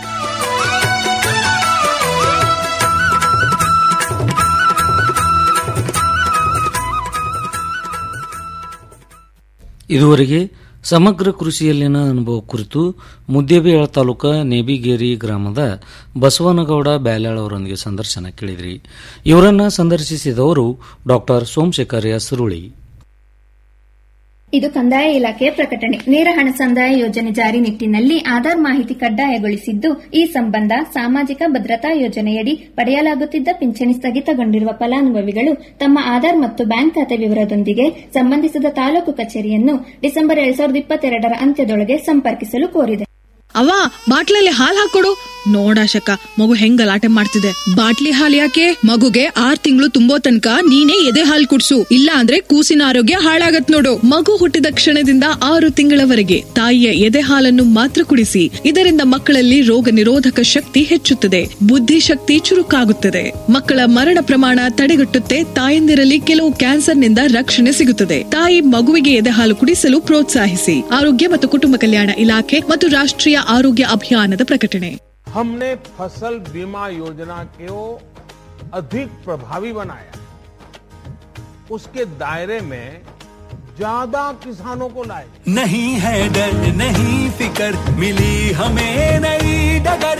ಇದುವರೆಗೆ ಸಮಗ್ರ ಕೃಷಿಯಲ್ಲಿನ ಅನುಭವ ಕುರಿತು ಮುದ್ದೇಬೇಳ ತಾಲೂಕ ನೇಬಿಗೇರಿ ಗ್ರಾಮದ ಬಸವನಗೌಡ ಬ್ಯಾಲ್ಯಾಳ್ ಅವರೊಂದಿಗೆ ಸಂದರ್ಶನ ಕೇಳಿದ್ರಿ ಇವರನ್ನ ಸಂದರ್ಶಿಸಿದವರು ಡಾಕ್ಟರ್ ಸೋಮಶೇಖರ್ ಸುರುಳಿ ಇದು ಕಂದಾಯ ಇಲಾಖೆಯ ಪ್ರಕಟಣೆ ನೇರ ಹಣ ಸಂದಾಯ ಯೋಜನೆ ಜಾರಿ ನಿಟ್ಟಿನಲ್ಲಿ ಆಧಾರ್ ಮಾಹಿತಿ ಕಡ್ಡಾಯಗೊಳಿಸಿದ್ದು ಈ ಸಂಬಂಧ ಸಾಮಾಜಿಕ ಭದ್ರತಾ ಯೋಜನೆಯಡಿ ಪಡೆಯಲಾಗುತ್ತಿದ್ದ ಪಿಂಚಣಿ ಸ್ಥಗಿತಗೊಂಡಿರುವ ಫಲಾನುಭವಿಗಳು ತಮ್ಮ ಆಧಾರ್ ಮತ್ತು ಬ್ಯಾಂಕ್ ಖಾತೆ ವಿವರದೊಂದಿಗೆ ಸಂಬಂಧಿಸಿದ ತಾಲೂಕು ಕಚೇರಿಯನ್ನು ಡಿಸೆಂಬರ್ ಎರಡ್ ಸಾವಿರದ ಇಪ್ಪತ್ತೆರಡರ ಅಂತ್ಯದೊಳಗೆ ಸಂಪರ್ಕಿಸಲು ಕೋರಿದೆ ಅವ ಬಾಟ್ಲಲ್ಲಿ ಹಾಲ್ ಹಾಕೊಡು ನೋಡಾಶಕ ಮಗು ಹೆಂಗ್ ಗಲಾಟೆ ಮಾಡ್ತಿದೆ ಬಾಟ್ಲಿ ಹಾಲ್ ಯಾಕೆ ಮಗುಗೆ ಆರ್ ತಿಂಗಳು ತುಂಬೋ ತನಕ ನೀನೇ ಎದೆ ಹಾಲ್ ಕುಡ್ಸು ಇಲ್ಲ ಅಂದ್ರೆ ಕೂಸಿನ ಆರೋಗ್ಯ ಹಾಳಾಗತ್ ನೋಡು ಮಗು ಹುಟ್ಟಿದ ಕ್ಷಣದಿಂದ ಆರು ತಿಂಗಳವರೆಗೆ ತಾಯಿಯ ಎದೆ ಹಾಲನ್ನು ಮಾತ್ರ ಕುಡಿಸಿ ಇದರಿಂದ ಮಕ್ಕಳಲ್ಲಿ ರೋಗ ನಿರೋಧಕ ಶಕ್ತಿ ಹೆಚ್ಚುತ್ತದೆ ಬುದ್ಧಿಶಕ್ತಿ ಚುರುಕಾಗುತ್ತದೆ ಮಕ್ಕಳ ಮರಣ ಪ್ರಮಾಣ ತಡೆಗಟ್ಟುತ್ತೆ ತಾಯಂದಿರಲ್ಲಿ ಕೆಲವು ಕ್ಯಾನ್ಸರ್ನಿಂದ ರಕ್ಷಣೆ ಸಿಗುತ್ತದೆ ತಾಯಿ ಮಗುವಿಗೆ ಎದೆ ಹಾಲು ಕುಡಿಸಲು ಪ್ರೋತ್ಸಾಹಿಸಿ ಆರೋಗ್ಯ ಮತ್ತು ಕುಟುಂಬ ಕಲ್ಯಾಣ ಇಲಾಖೆ ಮತ್ತು ರಾಷ್ಟ್ರೀಯ ಆರೋಗ್ಯ ಅಭಿಯಾನದ ಪ್ರಕಟಣೆ हमने फसल बीमा योजना को अधिक प्रभावी बनाया उसके दायरे में ज्यादा किसानों को लाए नहीं है डर नहीं फिकर मिली हमें नई डगर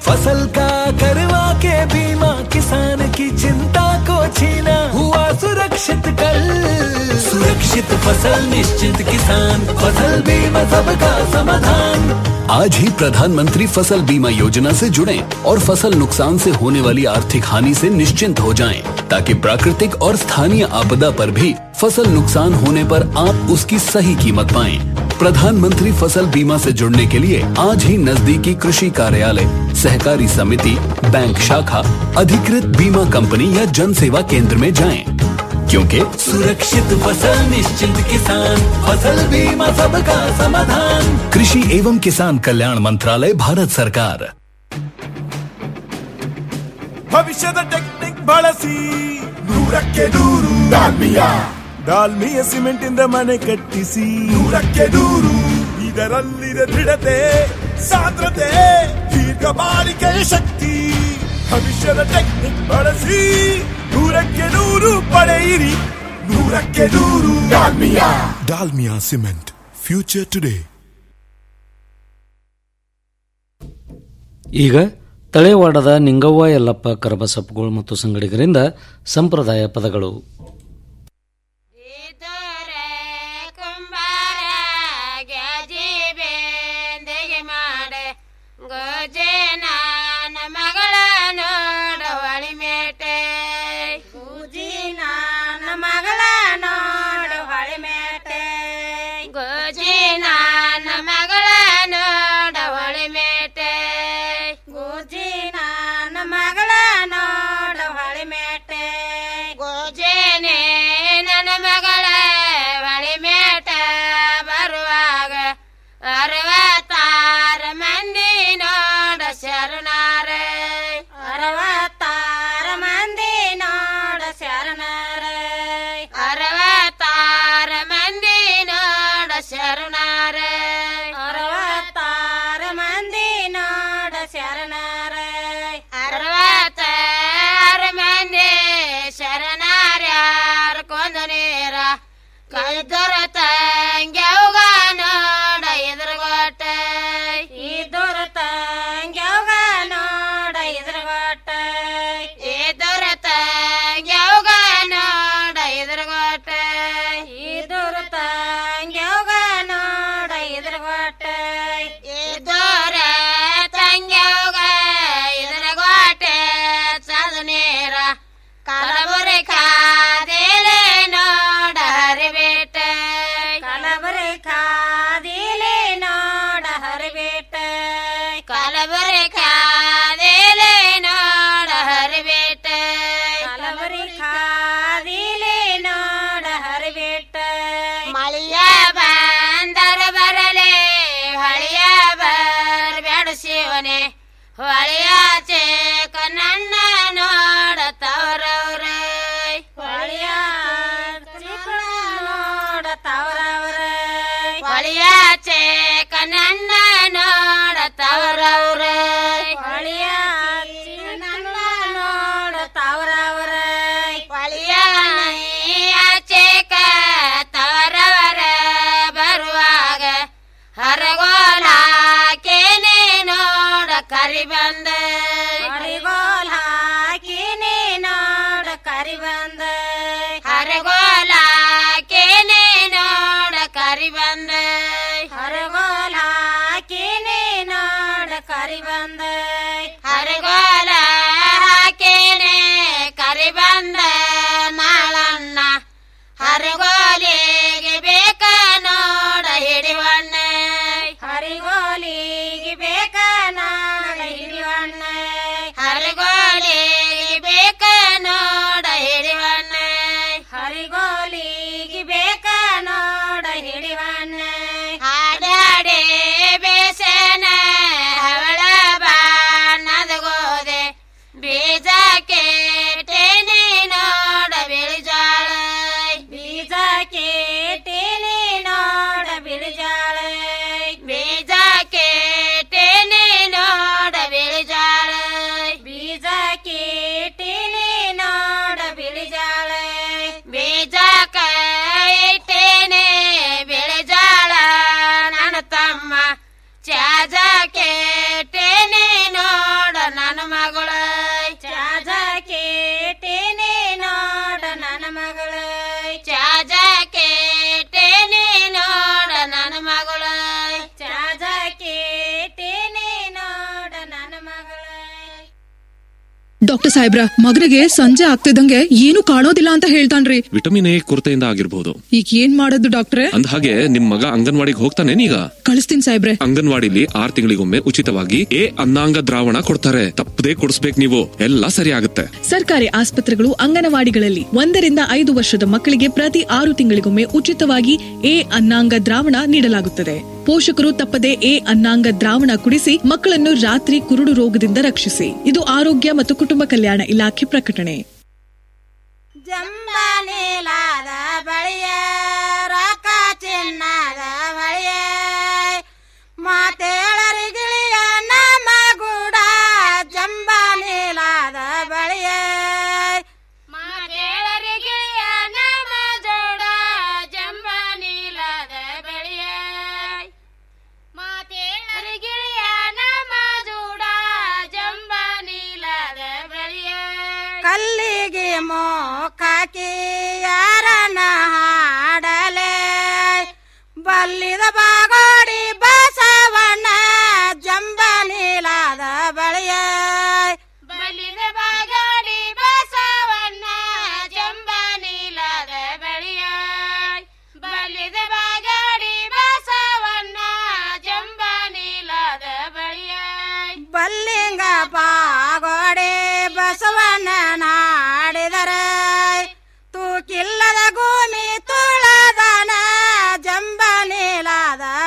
फसल का करवा के बीमा किसान की चिंता को छीना हुआ सुरक्षित कल सुरक्षित फसल निश्चित किसान फसल बीमा सबका समाधान आज ही प्रधानमंत्री फसल बीमा योजना से जुड़ें और फसल नुकसान से होने वाली आर्थिक हानि से निश्चिंत हो जाएं, ताकि प्राकृतिक और स्थानीय आपदा पर भी फसल नुकसान होने पर आप उसकी सही कीमत पाएं। प्रधानमंत्री फसल बीमा से जुड़ने के लिए आज ही नजदीकी कृषि कार्यालय सहकारी समिति बैंक शाखा अधिकृत बीमा कंपनी या जन सेवा केंद्र में जाएं, क्योंकि सुरक्षित फसल निश्चिंत किसान फसल बीमा सबका समाधान कृषि एवं किसान कल्याण मंत्रालय भारत सरकार ಭವಿಷ್ಯದ ಟೆಕ್ನಿಕ್ ಬಳಸಿ ನೂರಕ್ಕೆ ನೂರು ಡಾಲ್ಮಿಯಾ ಡಾಲ್ಮಿಯ ಸಿಮೆಂಟ್ ಇಂದ ಮನೆ ಕಟ್ಟಿಸಿ ನೂರಕ್ಕೆ ನೂರು ಇದರಲ್ಲಿದೆ ದೃಢತೆ ಸಾಂದ್ರತೆ ದೀರ್ಘ ಬಾಳಿಕೆಯ ಶಕ್ತಿ ಭವಿಷ್ಯದ ಟೆಕ್ನಿಕ್ ಬಳಸಿ ನೂರಕ್ಕೆ ನೂರು ಪಡೆಯಿರಿ ನೂರಕ್ಕೆ ನೂರು Dalmia Dalmia cement future today ಈಗ ತಳೆವಾಡದ ನಿಂಗವ್ವ ಯಲ್ಲಪ್ಪ ಕರಬಸಪ್ಪಗಳು ಮತ್ತು ಸಂಗಡಿಗರಿಂದ ಸಂಪ್ರದಾಯ ಪದಗಳು ಗೋಜೇನ ಮಗಳ ನೋಡ ಹೊಳಿ ಮೇಟೆ ಗೂಜಿನ ಮಗಳ ನೋಡ ಹೊಳಿ ಮೇಟೆ ಗೋಜಿನ ಮಗಳ ನೋಡ ಹೊಳಿ ಮೇಟೆ ಗೋಜಿನ ಮಗಳ ನೋಡ ಹೊಳಿ ಮೇಟೆ ಗೋಜೇನೆ ನನ್ನ ಮಗಳ ಹೊಳಿ ಮೇಟ ಬರುವಾಗ ಅರವತ್ತಾರ ಮಂದಿ ನೋಡ ಶರಣಾರೆ ಅರವತ್ತಾರ ಮಂದಿ ನೋಡ ಶರಣಾರೆ ಅರವತ್ತಾರ ಮಂದಿ ನೋಡ ಶರಣಾರೆ ಅರವತ್ತಾರ ಮಂದಿ ನೋಡ ಶರಣಾರೆ ಅರವತ್ತಾರ ಮಂದಿ ಶರಣಾರ್ಯಾರ ಕೊಂದು ನೀರ ಕೈ ದೊರತಂಗ್ಯವ್ಗ ನೋಡ ಎದುರುಗೋಟ ಈ ದೊರತಂಗ್ಯವ್ಗ ನೋಡ ಎದುರುಗೋಟ ಈ ದೊರತಂಗ್ಯವ್ಗ ನೋಡ ಎದುರುಗೋಟ ಈ ದೊರತಂಗ್ಯವ್ಗ ನೋಡ ಎದುರುಗೋಟ ಈ ದೊರ ತಂಗ್ಯವ್ಗ ಎದುರುಗೋಟೆ ಚದು ನೀರ ಕಲಬುರಿ ಕಾದೇಲೆ ನೋಡ ಹರಿಬೇಟ ಕಲಬುರಿ ಕಾದೇಲೆ ನೋಡ ಹರಿಬೇಟ ಕಲಬುರಿ ಕಾದೇಲೆ ನೋಡ ಹರಿಬೇಟ ಕಲಬುರಿ ಕಾದೇಲೆ ನೋಡ ಹರಿಬೇಟ ಮಳಿಯ ಬಂದರ ಬರಲೆ ಹೊಳಿಯ ಬರ್ಬೇಡ ಶಿವನೇ ಹೊಳಿಯಾಚೆ ಕನ್ನಣ್ಣ ನೋಡತವರವ್ರೆ ಹೊಳಿಯ ನೋಡತವರವ್ರೆ ಹೊಳಿಯಾಚೆ ಕನ್ನಣ್ಣ ನೋಡತವರವ್ರೆ ಹೊಳಿಯ ನೋಡತವರವ್ರೆ ಹೊಳಿಯ ಆಚೆ ತವರವರ ಬರುವಾಗ ಹರಗೋಲ ಹಾಕೇನೆ ನೋಡ ಕರಿ ಬಂದ ಹರಿಗೋಲ ಹಾಕಿನಿ ನೋಡ ಕರಿ ಬಂದ ಹರಗೋಲ ಹಾಕೇನೆ ನೋಡ ಕರಿ ಬಂದ ಹರಗೋಲ ಹಾಕಿನಿ ನೋಡ ಕರಿ ಬಂದ ಹರಗೋಲ ಹಾಕೇನೆ ಕರಿ ಬಂದ ಮಾಳಣ್ಣ ಹರಗೋಲಿಗೆ ಬೇಕ ನೋಡ ಹಿಡಿವಣ್ಣ ಹರಿಗೋಲಿಗೆ ಬೇಕ ನೋಡ ಹಿಡಿವಣ್ಣ ಹರಿಗೋಲಿಗೆ ಬೇಕ ನೋಡ ಹಿಡಿವಣ್ಣ ಹರಿಗೋಲಿಗೆ ಬೇಕ ನೋಡ ಹಿಡಿವಣ್ಣ ಹಾಡಾಡೆ ಬೇಸನ ಹವಳ ಬಾ ಡಾಕ್ಟರ್ ಸಾಹೇಬ್ರ ಮಗನಿಗೆ ಸಂಜೆ ಆಗ್ತಿದಂಗೆ ಏನು ಕಾಣೋದಿಲ್ಲ ಅಂತ ಹೇಳ್ತಾನ್ರಿ ವಿಟಮಿನ್ ಎ ಕೊರತೆಯಿಂದ ಆಗಿರ್ಬೋದು ಈಗ ಏನ್ ಮಾಡೋದು ಡಾಕ್ಟ್ರೆ ಅಂದ ಹಾಗೆ ನಿಮ್ ಮಗ ಅಂಗನವಾಡಿಗೆ ಹೋಗ್ತಾನೇನೀಗ ಕಳಿಸ್ತೀನಿ ಸಾಹೇಬ್ರೆ ಅಂಗನವಾಡಿಲಿ ಆರ್ ತಿಂಗಳಿಗೊಮ್ಮೆ ಉಚಿತವಾಗಿ ಎ ಅನ್ನಾಂಗ ದ್ರಾವಣ ಕೊಡ್ತಾರೆ ತಪ್ಪದೇ ಕೊಡಿಸ್ಬೇಕು ನೀವು ಎಲ್ಲ ಸರಿ ಆಗುತ್ತೆ ಸರ್ಕಾರಿ ಆಸ್ಪತ್ರೆಗಳು ಅಂಗನವಾಡಿಗಳಲ್ಲಿ ಒಂದರಿಂದ ಐದು ವರ್ಷದ ಮಕ್ಕಳಿಗೆ ಪ್ರತಿ ಆರು ತಿಂಗಳಿಗೊಮ್ಮೆ ಉಚಿತವಾಗಿ ಎ ಅನ್ನಾಂಗ ದ್ರಾವಣ ನೀಡಲಾಗುತ್ತದೆ ಪೋಷಕರು ತಪ್ಪದೆ ಎ ಅನ್ನಾಂಗ ದ್ರಾವಣ ಕುಡಿಸಿ ಮಕ್ಕಳನ್ನು ರಾತ್ರಿ ಕುರುಡು ರೋಗದಿಂದ ರಕ್ಷಿಸಿ ಇದು ಆರೋಗ್ಯ ಮತ್ತು ಕುಟುಂಬ ಕಲ್ಯಾಣ ಇಲಾಖೆ ಪ್ರಕಟಣೆ ಜಂಬಾನಿಲಾದ ಬಳಿಯ ರೊಕ್ಕ ಚಿನ್ನದ ಬಳಿಯ ಮಾತೇಳರಿಗಿಳಿಯ ನಮ್ಮ ಗೂಡ ಜಂಬಾನಿಲಾದ ಬಳಿಯ ಮಾತೇಳರಿಗಿಳಿಯ ನಮ್ಮ ಜೋಡ ಜಂಬಾನಿಲಾದ ಬಳಿಯ ಮಾತೇಳರಿಗಿಳಿಯ ನಮ್ಮ ಜೋಡ ಜಂಬಾನಿಲಾದ ಬಳಿಯ ಕಲ್ಲಿಗೆ ಮೋಕಾಕಿ